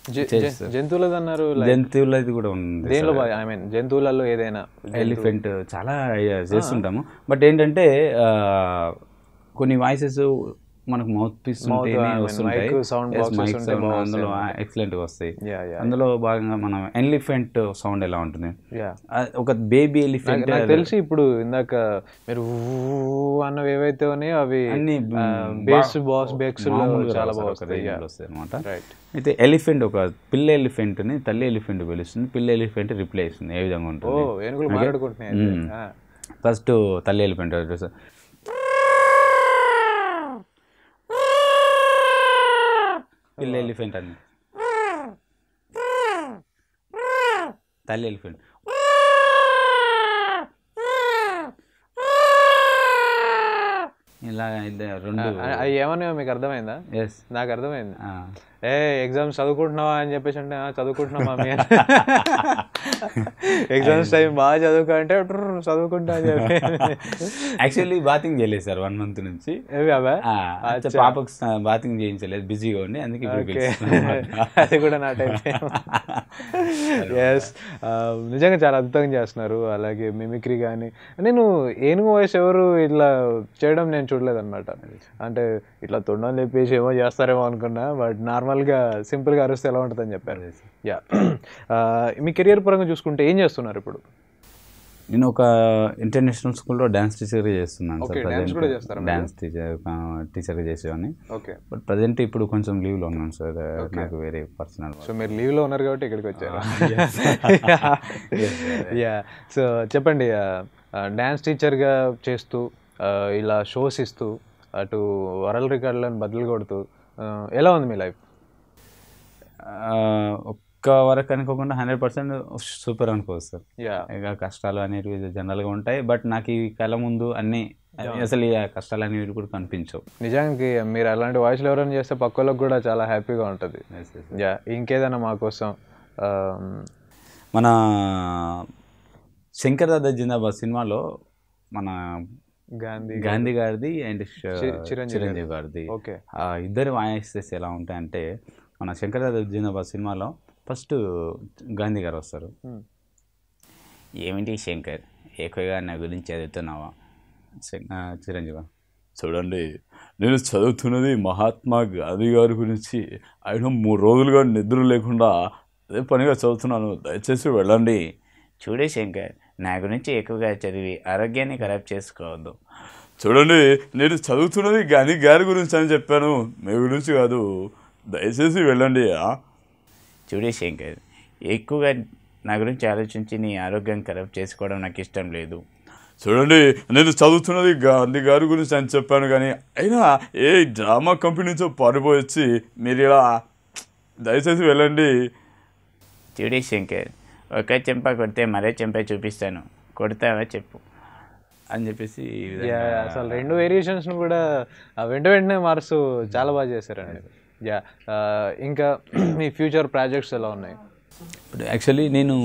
జ- చేస్తారు. జ- జంతువులది అన్నారు like- జంతువులది కూడా ఉంది దేనిలో సార్. ఐ మీన్ జంతువులలో ఏదైనా జంతువు- ఎలిఫెంట్ చాలా చేస్తుంటాము బట్ ఏంటంటే ఆ, కొన్ని వాయిసెస్ మనకు mouth piece Mouth, I mean, వస్తుంటాయి mic sound Yes, boxes mic ఉంటే sound బాగా అందులో వస్తాయి. ఎక్సలెంట్గా వస్తాయి Yeah, yeah, అందులో భాగంగా మనం ఎలిఫెంట్ సౌండ్ ఎలా ఉంటుంది Yeah. ఆ, ఒక బేబీ నాకు ఎలిఫెంట్ నాకు తెలిసి ఇప్పుడు ఇందాక మీరు ఊ అన్నవి ఏవైతే ఉన్నాయో అవి అన్ని బేస్ బాస్ బేక్స్ మామూలుగా చాలా రావు బాగా సార్, ఒక వస్తాయి range లో వస్తాయి అనమాట రైట్ అయితే ఎలిఫెంట్ ఒక పిల్ల ఎలిఫెంట్ని తల్లి ఎలిఫెంట్ పిలుస్తుంది పిల్ల ఎలిఫెంట్ రిప్లై ఇస్తుంది ఏ విధంగా ఉంటుంది ఓ, ఏనుగులు మాట్లాడుకుంటున్నాయి అయితే. ఆ. ఫస్ట్ తల్లి ఎలిఫెంట్ పిల్ల ఎలిఫెంట్ అని తల్లి ఎలిఫెంట్ ఇలా ఇద్దరు రెండు అవి ఏమన్నా మీకు అర్థమైందా ఎస్ నాకు అర్థమైంది ఏ ఎగ్జామ్స్ చదువుకుంటున్నావా అని చెప్పేసి అంటే "ఆ, చదువుకుంటున్నా మమ్మీ ఎగ్జామ్స్ టైం బాగా చదువుకో అంటే "ట్రుర్, చదువుకుంటా అని చెప్పి యాక్చువల్లీ బాతింగ్ చేయలేదు సార్ వన్ మంత్ నుంచి ఏవి అవా? ఆ, అచ్చా. పాపకు బాతింగ్ చేయించలేదు బిజీగా ఉండి అందుకే ఇప్పుడు ఓకే పిలుస్తున్నాను. అది కూడా నా టైప్ ఎస్ నిజంగా చాలా అద్భుతంగా చేస్తున్నారు అలాగే మిమిక్రీ కానీ నేను ఏనుగు వాయిస్ ఎవరు ఇట్లా చేయడం నేను చూడలేదు అనమాట అంటే ఇట్లా తొండం లేపేసి ఏమో చేస్తారేమో అనుకున్నా బట్ నార్మల్గా సింపుల్గా అరిస్తే ఎలా ఉంటుందని చెప్పారు యా మీ కెరియర్ పరంగా చూసుకుంటే ఏం చేస్తున్నారు ఇప్పుడు నేను ఒక ఇంటర్నేషనల్ స్కూల్లో డ్యాన్స్ టీచర్గా చేస్తున్నాను Okay, dance కూడా చేస్తారా మీరు? డ్యాన్స్ టీచర్ టీచర్గా చేసేవాడిని Okay. బట్ ప్రజెంట్ ఇప్పుడు కొంచెం లీవ్లో ఉన్నాను సార్ నాకు వేరే పర్సనల్ సో మీరు లీవ్లో ఉన్నారు కాబట్టి ఇక్కడికి వచ్చారు yes. Yes, యా సో చెప్పండి డ్యాన్స్ టీచర్గా చేస్తూ ఆ, ఇలా షోస్ ఇస్తూ అటు వరల్డ్ రికార్డులను బదులు కొడుతూ ఆ, ఎలా ఉంది మీ లైఫ్ ఒక్క వరకు అనుకోకుండా హండ్రెడ్ పర్సెంట్ సూపర్ అనుకోవచ్చు సార్ Yeah. ఇక కష్టాలు అనేటివి జనరల్గా ఉంటాయి బట్ నాకు ఈ కళ ముందు అన్నీ అసలు ఈ కష్టాలు అనేవి కూడా కనిపించవు నిజానికి మీరు అలాంటి వాయిస్లు ఎవరైనా చేస్తే పక్క వాళ్ళకి కూడా చాలా హ్యాపీగా ఉంటుంది యా ఇంకేదైనా మా కోసం ఆ, మన శంకర్ దాదా జిందాబాద్ సినిమాలో మన గాంధీ గాంధీ గారిది అండ్ చి- చిరంజీవి చిరంజీవి గారు. గారిది ఓకే. ఆ ఇద్దరు వాయిసెస్ ఎలా ఉంటాయంటే మన శంకర్ దాదా జిందాబాద్ సినిమాలో ఫస్ట్ గాంధీ గారు వస్తారు Hmm. ఏమిటి శంకర్ ఎక్కువగా నా గురించి చదువుతున్నావా శం- ఆ, చిరంజీవి గారు, చూడండి నేను చదువుతున్నది మహాత్మా గాంధీ గారి గురించి ఆయన మూడు రోజులుగా నిద్ర లేకుండా అదే పనిగా చదువుతున్నాను దయచేసి వెళ్ళండి చూడే శంకర్ నా గురించి ఎక్కువగా చదివి ఆరోగ్యాన్ని ఖరాబ్ చేసుకోవద్దు చూడండి నేను చదువుతున్నది గాంధీ గారి గురించి అని చెప్పాను మీ గురించి కాదు దయచేసి వెళ్ళండి ఆ? చూడే శంకర్ ఎక్కువగా నా గురించి ఆలోచించి నీ ఆరోగ్యం ఖరాబ్ చేసుకోవడం నాకు ఇష్టం లేదు చూడండి నేను చదువుతున్నది గాంధీ గారి గురించి అని చెప్పాను కానీ అయినా ఏ డ్రామా కంపెనీ నుంచో పారిపోయి వచ్చి మీరు ఇలా దయచేసి వెళ్ళండి చూడే శంకర్ ఒక చెంప కొడితే మరో చెంప చూపిస్తాను కొడతావా చెప్పు అని చెప్పేసి ఈ యా, విధంగా అసలు రెండు వేరియేషన్స్ను కూడా ఆ వెంట వెంటనే మారుస్తూ చాలా బాగా చేశారండి యా ఆ, ఇంకా మీ ఫ్యూచర్ ప్రాజెక్ట్స్ ఎలా ఉన్నాయి ఇప్పుడు యాక్చువల్లీ నేను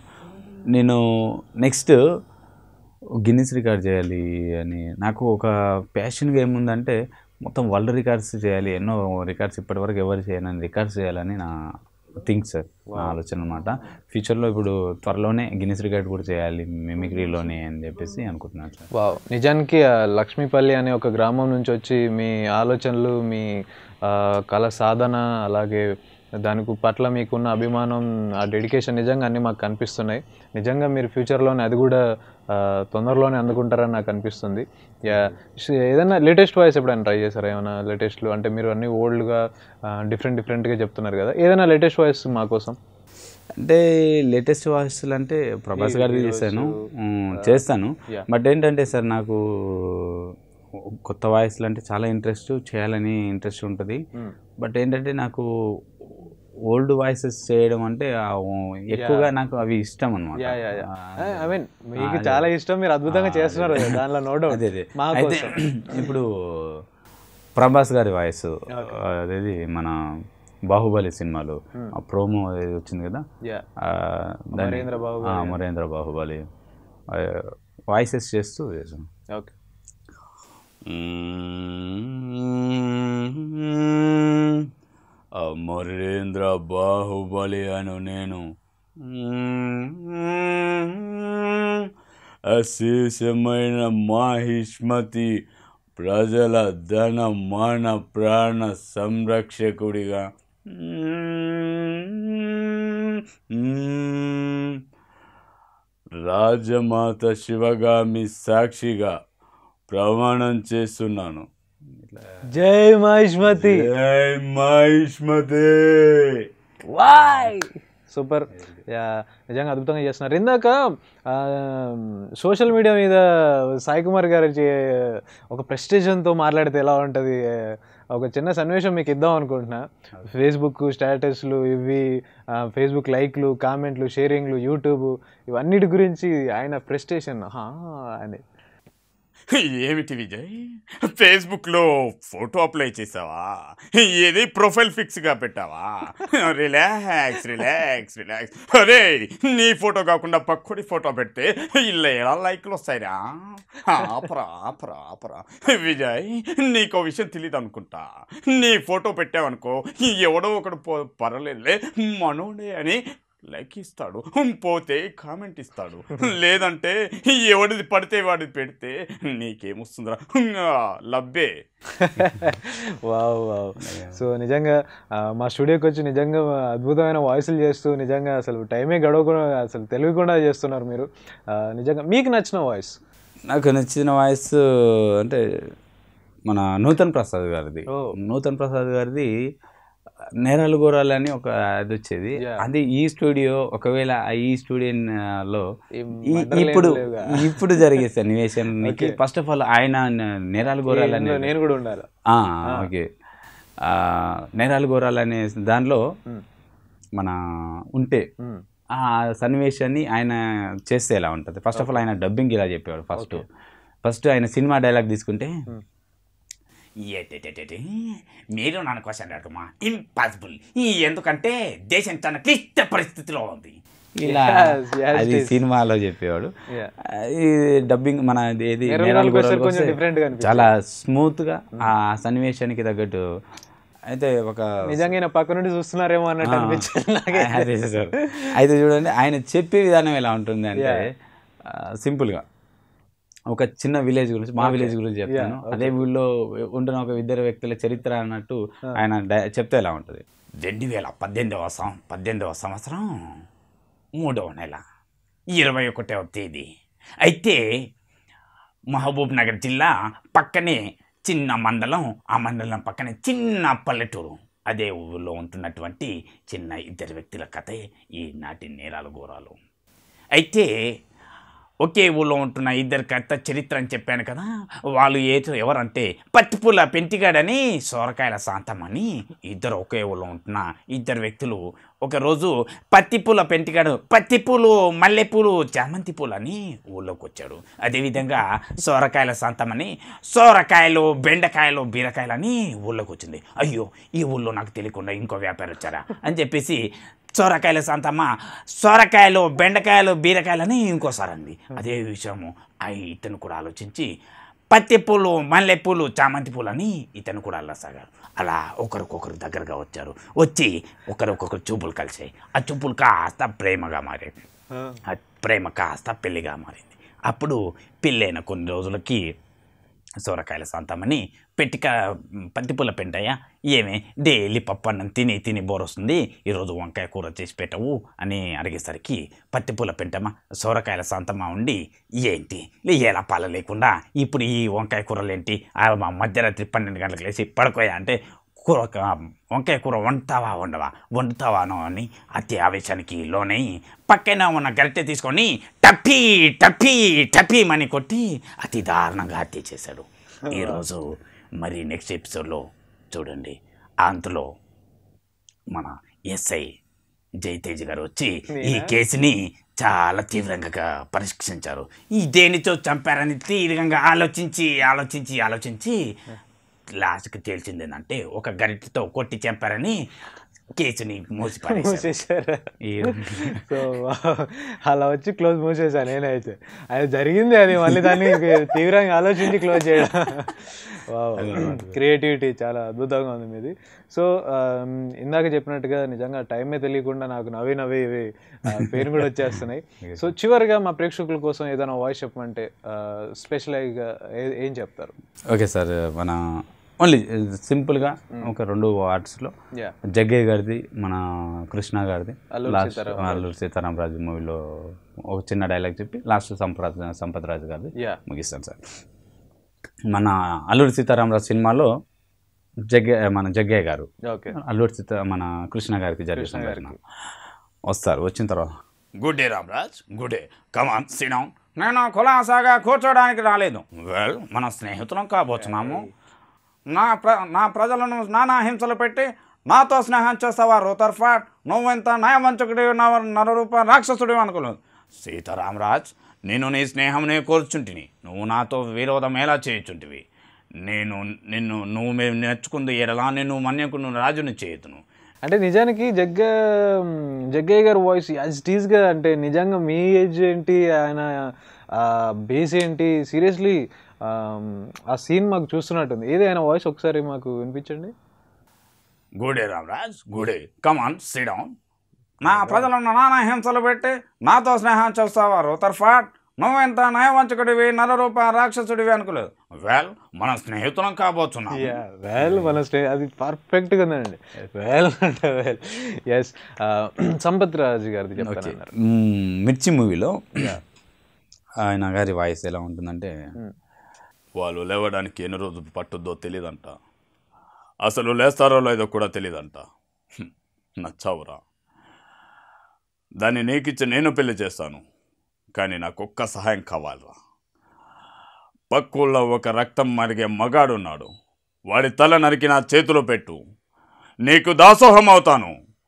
నేను నెక్స్ట్ గిన్నిస్ రికార్డ్ చేయాలి అని నాకు ఒక ప్యాషన్గా ఏముందంటే మొత్తం వరల్డ్ రికార్డ్స్ చేయాలి ఎన్నో రికార్డ్స్ ఇప్పటివరకు ఎవరు చేయనని రికార్డ్స్ చేయాలని నా థింక్ సార్ నా ఆలోచన అనమాట ఫ్యూచర్లో ఇప్పుడు త్వరలోనే గిన్నిస్ రికార్డ్ కూడా చేయాలి మిమిక్రీలోనే అని చెప్పేసి అనుకుంటున్నాను సార్ వావ్ నిజానికి ఆ లక్ష్మీపల్లి అనే ఒక గ్రామం నుంచి వచ్చి మీ ఆలోచనలు మీ ఆ, కళ సాధన అలాగే దానికి పట్ల మీకున్న అభిమానం ఆ డెడికేషన్ నిజంగా అన్నీ మాకు కనిపిస్తున్నాయి నిజంగా మీరు ఫ్యూచర్లోనే అది కూడా ఆ, తొందరలోనే అందుకుంటారని నాకు అనిపిస్తుంది యా ష్- ఏదైనా లేటెస్ట్ వాయిస్ ఎప్పుడైనా ట్రై చేశారా ఏమైనా లేటెస్ట్లు అంటే మీరు అన్ని ఓల్డ్గా డిఫరెంట్ డిఫరెంట్గా చెప్తున్నారు కదా ఏదైనా లేటెస్ట్ వాయిస్ మా కోసం అంటే లేటెస్ట్ వాయిస్లు అంటే ప్రభాస్ గారిది చేశాను ఉమ్, చేస్తాను yeah. బట్ ఏంటంటే సార్ నాకు కొత్త వాయిస్లు అంటే చాలా ఇంట్రెస్ట్ చేయాలని ఇంట్రెస్ట్ ఉంటుంది Hmm. బట్ ఏంటంటే నాకు ఓల్డ్ వాయిసెస్ చేయడం అంటే ఆ ఓ- ఎక్కువగా నాకు అవి ఇష్టం అనమాట yeah yeah yeah I mean మీకు చాలా ఇష్టం మీరు అద్భుతంగా చేస్తున్నారు కదా, దానిలో నో డౌట్ అదే అదే మా అయితే కోసం ఇప్పుడు ప్రభాస్ గారి వాయిస్ అదేది మన బాహుబలి సినిమాలో Hmm. ఆ ప్రోమో ఏది వచ్చింది కదా Yeah. ఆ, దాన్ని- అమరేంద్ర బాహుబలి. ఆ, అమరేంద్ర బాహుబలి వాయిసెస్ చేస్తూ చేసాను ఓకే మరేంద్ర బాహుబలి అను నేను అశేషమైన మాహిష్మతి ప్రజల ధన మాన ప్రాణ సంరక్షకుడిగా రాజమాత శివగామి సాక్షిగా ప్రమాణం చేస్తున్నాను జై మహిష్మతి జై మహిష్మతి వాయ్ సూపర్ యా నిజంగా అద్భుతంగా చేస్తున్నారు ఇందాక ఆ, సోషల్ మీడియా మీద సాయి కుమార్ గారు చే- ఒక ప్రెస్టేషన్తో మాట్లాడితే ఎలా ఉంటుంది ఒక చిన్న సన్నివేశం మీకు ఇద్దాం అనుకుంటున్నా ఫేస్బుక్ స్టేటస్లు ఇవి ఆ, ఫేస్బుక్ లైక్లు కామెంట్లు షేరింగ్లు యూట్యూబ్ ఇవన్నిటి గురించి ఆయన ప్రెస్టేషన్ అని ఏమిటి విజయ్ ఫేస్బుక్లో ఫోటో అప్లై చేసావా ఏది ప్రొఫైల్ ఫిక్స్గా పెట్టావా రిలాక్స్ రిలాక్స్ రిలాక్స్ అరే నీ ఫోటో కాకుండా పక్కడి ఫోటో పెడితే ఇలా ఎలా లైక్లు వస్తాయిరా ఆపరా ఆపరా ఆపరా విజయ్ నీకో విషయం తెలియదు అనుకుంటా నీ ఫోటో పెట్టావనుకో ఎవడో ఒకడు పో పర్వాలేదులే మనోడే అని లైక్ ఇస్తాడు పోతే కామెంట్ ఇస్తాడు లేదంటే ఎవడిది పడితే వాడిది పెడితే నీకేమొస్తుందిరా లబ్బే వావ్ వావ్ సో నిజంగా ఆ, మా స్టూడియోకి వచ్చి నిజంగా అద్భుతమైన వాయిస్లు చేస్తూ నిజంగా అసలు టైమే గడవకుండా అసలు తెలియకుండా చేస్తున్నారు మీరు ఆ, నిజంగా మీకు నచ్చిన వాయిస్ నాకు నచ్చిన వాయిస్ అంటే మన నూతన్ ప్రసాద్ గారిది నూతన్ ప్రసాద్ గారిది నేరాలు గోరాలు అని ఒక అది వచ్చేది అది ఈ స్టూడియో ఒకవేళ ఆ ఈ స్టూడియోలో మర్డర్లు ఏం ఇప్పుడు లేవుగా. ఇప్పుడు జరిగే సన్నివేశానికి Okay. ఫస్ట్ ఆఫ్ ఆల్ ఆయన న- నేరాలు గోరాలు ఇందులో అనేది నేను కూడా ఉండాలి ఆ, ఓకే ఆ, నేరాలు గోరాలు అనే దానిలో మన ఉంటే ఆ సన్నివేశాన్ని ఆయన చేస్తే ఎలా ఉంటుంది ఫస్ట్ ఆఫ్ ఆల్ ఆయన డబ్బింగ్ ఇలా చెప్పేవాడు ఫస్ట్ ఫస్ట్ ఆయన సినిమా డైలాగ్ తీసుకుంటే ఏటేటేటే మీరు నన్ను క్వశ్చన్ అడగమా ఇంపాసిబుల్ ఎందుకంటే దేశం చాలా క్లిష్ట పరిస్థితిలో ఉంది ఇలా Yes, yes, అది it is. సినిమాలో చెప్పేవాడు Yeah. ఈ డబ్బింగ్ మన ఇది ఏది నేరాలు నేరాలు గోరాలకు గోరాలకు కొంచెం వస్తే different గా అనిపించింది. చాలా స్మూత్ గా ఆ సన్నివేశానికి తగ్గట్టు అయితే ఒక నిజంగా ఈయన పక్క నుండి చూస్తున్నారేమో అన్నట్టు ఆ. అనిపించింది నాకైతే. అదే సార్ అయితే చూడండి ఆయన చెప్పే విధానం ఎలా ఉంటుంది అంటే Yeah. ఆ, simple గా ఒక చిన్న విలేజ్ గురించి మా Okay. విలేజ్ గురించి చెప్తాను Yeah, okay. అదే ఊళ్ళో ఉంటున్న ఒక ఇద్దరు వ్యక్తుల చరిత్ర అన్నట్టు Ah. ఆయన డై- చెప్తే ఎలా ఉంటుంది రెండు వేల పద్దెనిమిదవ సం పద్దెనిమిదవ సంవత్సరం మూడవ నెల ఇరవై ఒకటవ తేదీ అయితే మహబూబ్ నగర్ జిల్లా పక్కనే చిన్న మండలం ఆ మండలం పక్కనే చిన్న పల్లెటూరు అదే ఊళ్ళో ఉంటున్నటువంటి చిన్న ఇద్దరు వ్యక్తుల కథే ఈనాటి నేరాలు ఘోరాలు అయితే ఒకే ఊళ్ళో ఉంటున్న ఇద్దరు కథ చరిత్ర అని చెప్పాను కదా వాళ్ళు ఏదో ఎవరంటే పత్తిపూల పెంటిగాడని సోరకాయల శాంతం అని ఇద్దరు ఒకే ఊళ్ళో ఉంటున్న ఇద్దరు వ్యక్తులు ఒకరోజు పత్తిపూల పెంటిగాడు పత్తిపూలు మల్లెపూలు చామంతి పూలు అని ఊళ్ళోకి వచ్చాడు అదేవిధంగా సోరకాయల శాంతం అని సోరకాయలు బెండకాయలు బీరకాయలు అని ఊళ్ళోకి వచ్చింది అయ్యో ఈ ఊళ్ళో నాకు తెలియకుండా ఇంకో వ్యాపారి వచ్చారా అని చెప్పేసి సొరకాయల సంతమ్మ సొరకాయలు బెండకాయలు బీరకాయలని ఇంకోసారి అంది అదే విషయము ఆ ఇతను కూడా ఆలోచించి పత్తి పూలు మల్లెపూలు చామంతి పూలు అని ఇతను కూడా అల్లసాగారు అలా ఒకరికొకరు దగ్గరగా వచ్చారు వచ్చి ఒకరికొకరు చూపులు కలిసాయి ఆ చూపులు కాస్త ప్రేమగా మారాయి ఆ ప్రేమ కాస్త పెళ్లిగా మారింది అప్పుడు పెళ్ళైన కొన్ని రోజులకి సొరకాయల సంతమని పెట్టిక పత్తిపూల పెంటయ్య ఏమే డైలీ పప్పు అన్నం తిని తిని బోర్ వస్తుంది ఈరోజు వంకాయ కూర చేసి పెట్టవు అని అడిగేసరికి పత్తిపూల పెంటమ్మ సొరకాయల సంతమ్మ ఉండి ఏంటి లే ఎలా పాల లేకుండా ఇప్పుడు ఈ వంకాయ కూరలేంటి ఆ మా మధ్యరాత్రి పన్నెండు గంటలకు లేచి పడుకోయా అంటే కూర వంకాయ కూర వండుతావా వండవా వండుతావానో అని అతి ఆవేశానికి లోనై పక్కన ఉన్న గరిటె తీసుకొని టప్పీ టప్పీ టప్పీ మని కొట్టి అతి దారుణంగా హత్య చేశాడు ఈరోజు మరి నెక్స్ట్ ఎపిసోడ్లో చూడండి అంతలో మన ఎస్ఐ జయతేజ్ గారు వచ్చి ఈ కేసుని చాలా తీవ్రంగా పరీక్షించారు ఈ దేనితో చంపారని తీవ్రంగా ఆలోచించి ఆలోచించి ఆలోచించి లాస్ట్కి తేల్చింది ఏంటంటే ఒక గరిటెతో కొట్టి చంపారని కేసుని మూసి మూసేశారు ఈ సో అలా వచ్చి క్లోజ్ మూసేసాను నేనైతే అది జరిగింది అది మళ్ళీ దాన్ని తీవ్రంగా ఆలోచించి క్లోజ్ చేయడం క్రియేటివిటీ చాలా అద్భుతంగా ఉంది మీది సో ఇందాక చెప్పినట్టుగా నిజంగా టైమే తెలియకుండా నాకు నవ్వి నవ్వి ఇవి ఆ, పేరు కూడా వచ్చేస్తున్నాయి సో చివరిగా మా ప్రేక్షకుల కోసం ఏదైనా వాయిస్ చెప్పమంటే స్పెషల్గా ఏం చెప్తారు ఓకే సార్ మన ఓన్లీ సింపుల్గా ఒక రెండు వార్డ్స్లో Yeah. జగ్గయ్య గారిది మన కృష్ణ గారిది అల్లూరి లాస్ట్ సీతారామరాజు. అల్లూరి సీతారామరాజు మూవీలో ఒక చిన్న డైలాగ్ చెప్పి లాస్ట్ సంపత్ సంపత్ రాజు గారిది Yeah. ముగిస్తాను సార్ మన అల్లూరి సీతారామరాజు సినిమాలో జగ్గ మన జగ్గయ్య గారు ఓకే అల్లూరి సీత మన కృష్ణ గారికి జరిగే కృష్ణ సంఘటన వస్తారు వచ్చిన తర్వాత good day Ramraj good day come on sit down నేను కులాసాగా కూర్చోడానికి రాలేదు వెల్ మన స్నేహితులం కాబోతున్నాము నా ప్ర నా ప్రజలను నానా హింసలు పెట్టి నాతో స్నేహం చేస్తావా రూతర్ఫాట్ నువ్వెంత నయవంచకుడి నరరూప రాక్షసుడి అనుకోలేదు సీతారామరాజ్ నేను నీ స్నేహంనే కోర్చుంటిని నువ్వు నాతో విరోధం ఎలా చేయుచుంటివి నేను నిన్ను నువ్వు మేము నేర్చుకుంది ఎడలా నిన్ను మన్యకును రాజుని చేయుతును అంటే నిజానికి జగ్గ జగ్గయ్య గారి వాయిస్ యాజ్ టీజ్గా అంటే నిజంగా మీ ఏజ్ ఏంటి ఆయన బేస్ ఏంటి సీరియస్లీ ఆ సీన్ మాకు చూస్తున్నట్టుంది ఏది ఆయన వాయిస్ ఒకసారి మాకు వినిపించండి గుడే రామరాజ్ గుడే కమాన్ సిడౌన్ నా ప్రజలను నానా హింసలు పెట్టి నాతో స్నేహం చేస్తావా రూతర్ఫాట్ నువ్వెంత నయవంచకుడివి నరరూప రాక్షసుడివి అనుకోలేదు వెల్ మన స్నేహితులం కాబోతున్నాం వెల్ మన స్టే అది పర్ఫెక్ట్గా ఉందండి వెల్ అంటే వెల్ ఎస్ సంపత్ రాజు గారిది చెప్తానన్నారు మ్మ్, మిర్చి మూవీలో ఆయన గారి వాయిస్ ఎలా ఉంటుందంటే వాళ్ళు లేవడానికి ఎన్ని రోజులు పట్టుద్దో తెలియదంట అసలు లేస్తారో లేదో కూడా తెలియదంట హ్మ్, నచ్చావురా దాన్ని నీకిచ్చి నేను పెళ్లి చేస్తాను కానీ నాకు ఒక్క సహాయం కావాలిరా పక్కూళ్ళో ఒక రక్తం మరిగే మగాడున్నాడు వాడి తల నరికి నా చేతిలో పెట్టు నీకు దాసోహం అవుతాను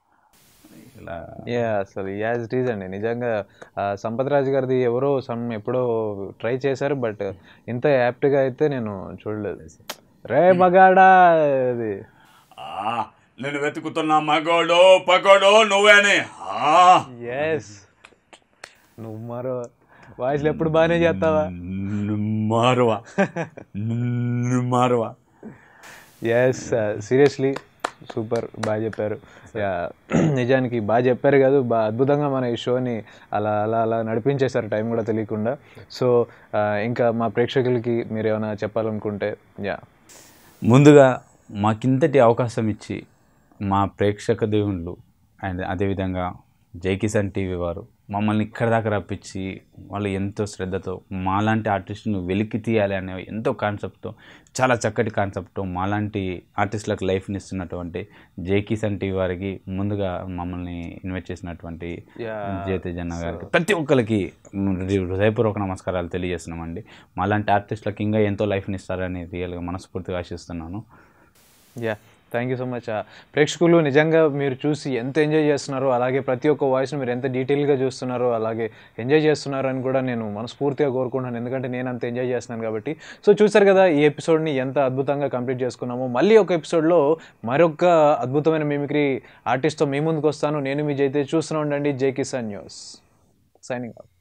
యా అసలు యాజ్ ఇట్ ఈజ్ అండి నిజంగా ఆ, సంపత్ రాజు గారిది ఎవరో సమ్ ఎప్పుడో ట్రై చేశారు బట్ ఇంత యాప్ట్గా అయితే నేను చూడలేదు రే మగాడా అది ఆ, నేను వెతుకుతున్న మగోడు పగోడు నువ్వేనే ఆ ఎస్ నువ్వు మరో వాయిస్లు ఎప్పుడు బాగానే చేస్తావా మారువా మారువా ఎస్ సీరియస్లీ సూపర్ బాగా చెప్పారు Yeah, నిజానికి బాగా చెప్పారు కాదు బాగా అద్భుతంగా మన ఈ షోని అలా అలా అలా నడిపించేశారు టైం కూడా తెలియకుండా సో ఇంకా మా ప్రేక్షకులకి మీరు ఏమైనా చెప్పాలనుకుంటే యా ముందుగా మాకింతటి అవకాశం ఇచ్చి మా ప్రేక్షక దేవుళ్ళు అండ్ అదేవిధంగా జై కిసాన్ టీవీ వారు మమ్మల్ని ఇక్కడ దాకా రప్పించి వాళ్ళు ఎంతో శ్రద్ధతో మాలాంటి ఆర్టిస్ట్ను వెలికి తీయాలి అనే ఎంతో కాన్సెప్ట్తో చాలా చక్కటి కాన్సెప్ట్తో మాలాంటి ఆర్టిస్టులకు లైఫ్ని ఇస్తున్నటువంటి జై కిసాన్ టీవీ వారికి ముందుగా మమ్మల్ని ఇన్వైట్ చేసినటువంటి Yeah. జయతేజన్న గారికి ప్రతి ఒక్కరికి హృదయపూర్వక నమస్కారాలు తెలియజేస్తున్నామండి మాలాంటి ఆర్టిస్టులకు ఇంకా ఎంతో లైఫ్ని ఇస్తారని రియల్గా మనస్ఫూర్తిగా ఆశిస్తున్నాను yeah thank you so much ప్రేక్షకులు నిజంగా మీరు చూసి ఎంత ఎంజాయ్ చేస్తున్నారో అలాగే ప్రతి ఒక్క వాయిస్ని మీరు ఎంత డీటెయిల్గా చూస్తున్నారో అలాగే ఎంజాయ్ చేస్తున్నారు అని కూడా నేను మనస్ఫూర్తిగా కోరుకుంటున్నాను ఎందుకంటే నేను అంత ఎంజాయ్ చేస్తున్నాను కాబట్టి సో చూసారు కదా ఈ ఎపిసోడ్ని ఎంత అద్భుతంగా కంప్లీట్ చేసుకున్నామో మళ్ళీ ఒక ఎపిసోడ్లో మరొక అద్భుతమైన మిమిక్రీ ఆర్టిస్ట్తో మీ ముందుకు వస్తాను నేను మీ జైతే చూస్తూనే ఉండండి Jai Kisan news signing off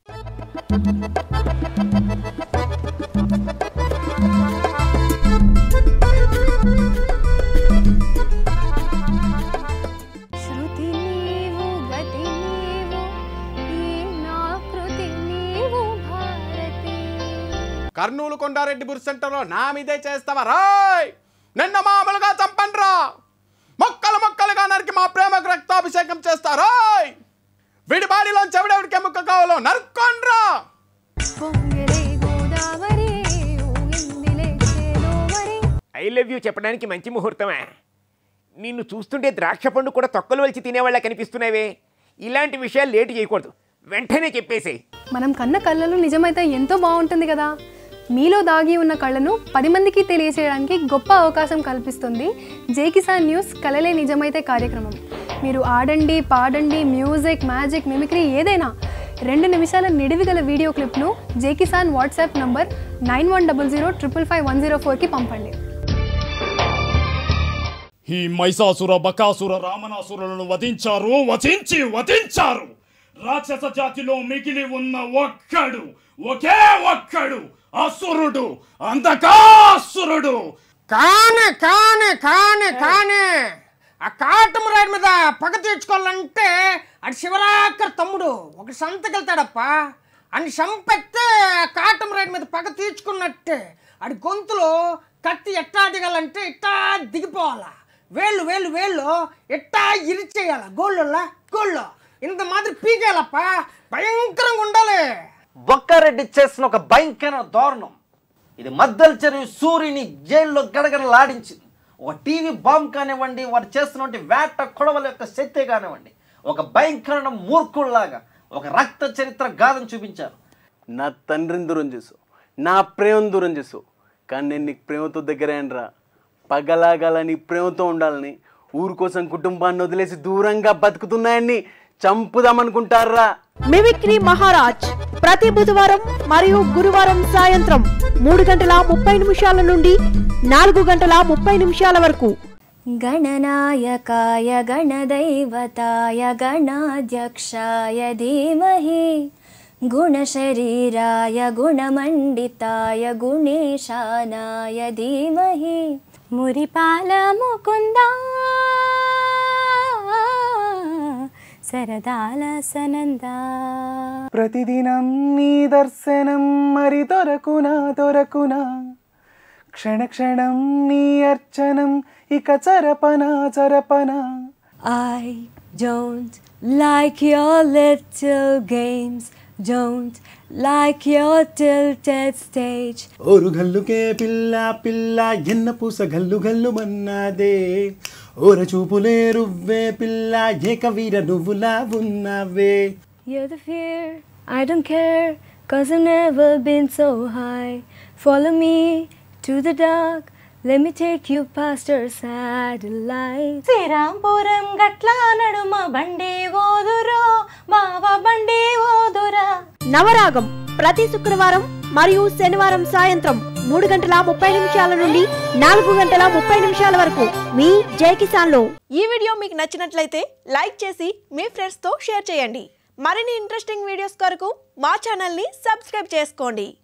Shruti నీవు గతి నీవు ఈ నా కృతి నీవు భారతి కర్నూలు కొండారెడ్డి బుర్ సెంటర్లో నా మీదే చేస్తావా రాయ్ నిన్న మామూలుగా చంపండ్రా మొక్కలు మొక్కలుగా నరికి మా ప్రేమకు రక్తాభిషేకం చేస్తారాయ్ విడి బాడీలో చెవిడెవిడికి ఎముక కావాలో నరుక్కోండ్రా పొంగలే గోదావరి ఊగిందిలే చేలోవరి ఐ లవ్ యూ చెప్పడానికి మంచి ముహూర్తమే నిన్ను చూస్తుంటే ద్రాక్ష పండు కూడా తొక్కలు వలిచి తినేవాళ్ళ కనిపిస్తున్నావే ఇలాంటి విషయాలు లేటు చేయకూడదు వెంటనే చెప్పేసేయ్ మనం కన్న కళ్ళలో నిజమైతే ఎంతో బాగుంటుంది కదా మీలో దాగి ఉన్న కళ్ళను పది మందికి తెలియచేయడానికి గొప్ప అవకాశం కల్పిస్తుంది జై కిసాన్ న్యూస్ కలలే నిజమైతే కార్యక్రమం మీరు ఆడండి పాడండి మ్యూజిక్ మ్యాజిక్ మిమిక్రీ ఏదైనా రెండు నిమిషాల నిడివి గల వీడియో క్లిప్ను Jai Kisan WhatsApp number nine one double zero triple five one zero ఫోర్కి పంపండి ఈ మైసాసుర బకాసుర రామనాసురులను వధించారు వధించి వధించారు రాక్షస జాతిలో మిగిలి ఉన్న ఒక్కడు ఒకే ఒక్కడు అసురుడు అంధకాసురుడు కానే కానే కానే కానే ఆ కాటమరాయుడి మీద పగ తీర్చుకోవాలంటే అది శివరాకర్ తమ్ముడు ఒక సంతకెళ్తాడప్ప అని చంపెత్తే కాటమరాయుడి మీద పగ తీర్చుకున్నట్టే ఆడి గొంతులో కత్తి ఎట్టా దిగాలంటే ఇట్టా దిగిపోవాలా వేళ్ళు వేళ్ళు వేళ్ళు ఎట్టా ఇరిచేయాల గోళ్ళులా గోళ్ళు ఇంత మాదిరి పీకేయాలప్ప భయంకరంగా ఉండాలి బొక్కారెడ్డి చేసిన ఒక భయంకర దారుణం ఇది మద్దల చెరువు సూర్యుని జైల్లో గడగడలాడించింది ఒక టీవీ బాంబ్ కానివ్వండి వారు చేస్తున్నటువంటి వేట కొడవల యొక్క శక్తి కానివ్వండి ఒక భయంకరమైన మూర్ఖుల్లాగా ఒక రక్త చరిత్ర గాథను చూపించారు నా తండ్రిని దూరం చేసావు నా ప్రేమను దూరం చేసావు కానీ నేను నీకు ప్రేమతో దగ్గరైనరా పగలాగాల నీ ప్రేమతో ఉండాలని ఊరు కోసం కుటుంబాన్ని వదిలేసి దూరంగా బతుకుతున్నాయని చంపుదామనుకుంటారా మిమిక్రీ మహారాజ్ ప్రతి బుధవారం మరియు గురువారం సాయంత్రం మూడు గంటల ముప్పై నిమిషాల నుండి నాలుగు గంటల ముప్పై నిమిషాల వరకు गणनायकाय गणदैवताय गणाध्यक्षाय धीमहि गुणशरीराय गुणमण्डिताय गुणेशानाय धीमहि मुरिपालमुकुन्दा సరదాల సనందా ప్రతిదినం నీ దర్శనం మరి దొరకునా దొరకునా క్షణ క్షణం నీ అర్చనం ఇక చరపనా చరపనా I don't like your little games, don't like your tilted stage. ఓరు గల్లుకే పిల్ల పిల్ల ఎన్న పూస గల్లు గల్లు మన్నాదే ఓర చూపులే రువ్వే పిల్ల ఏక వీర నువ్వులా ఉన్నావే You're the fear, I don't care, cause I've never been so high. Follow me to the dark, let me take you past our satellite. Srirampuram గట్ల నడుమ బండి ఓదురో బావ బండి ఓదురా నవరాగం ప్రతి శుక్రవారం మరియు శనివారం సాయంత్రం మూడు గంటల ముప్పై నిమిషాల నుండి నాలుగు గంటల ముప్పై నిమిషాల వరకు మీ జై కిసాన్ లో ఈ వీడియో మీకు నచ్చినట్లయితే లైక్ చేసి మీ ఫ్రెండ్స్తో షేర్ చేయండి మరిన్ని ఇంట్రెస్టింగ్ వీడియోస్ కొరకు మా ఛానల్ని సబ్స్క్రైబ్ చేసుకోండి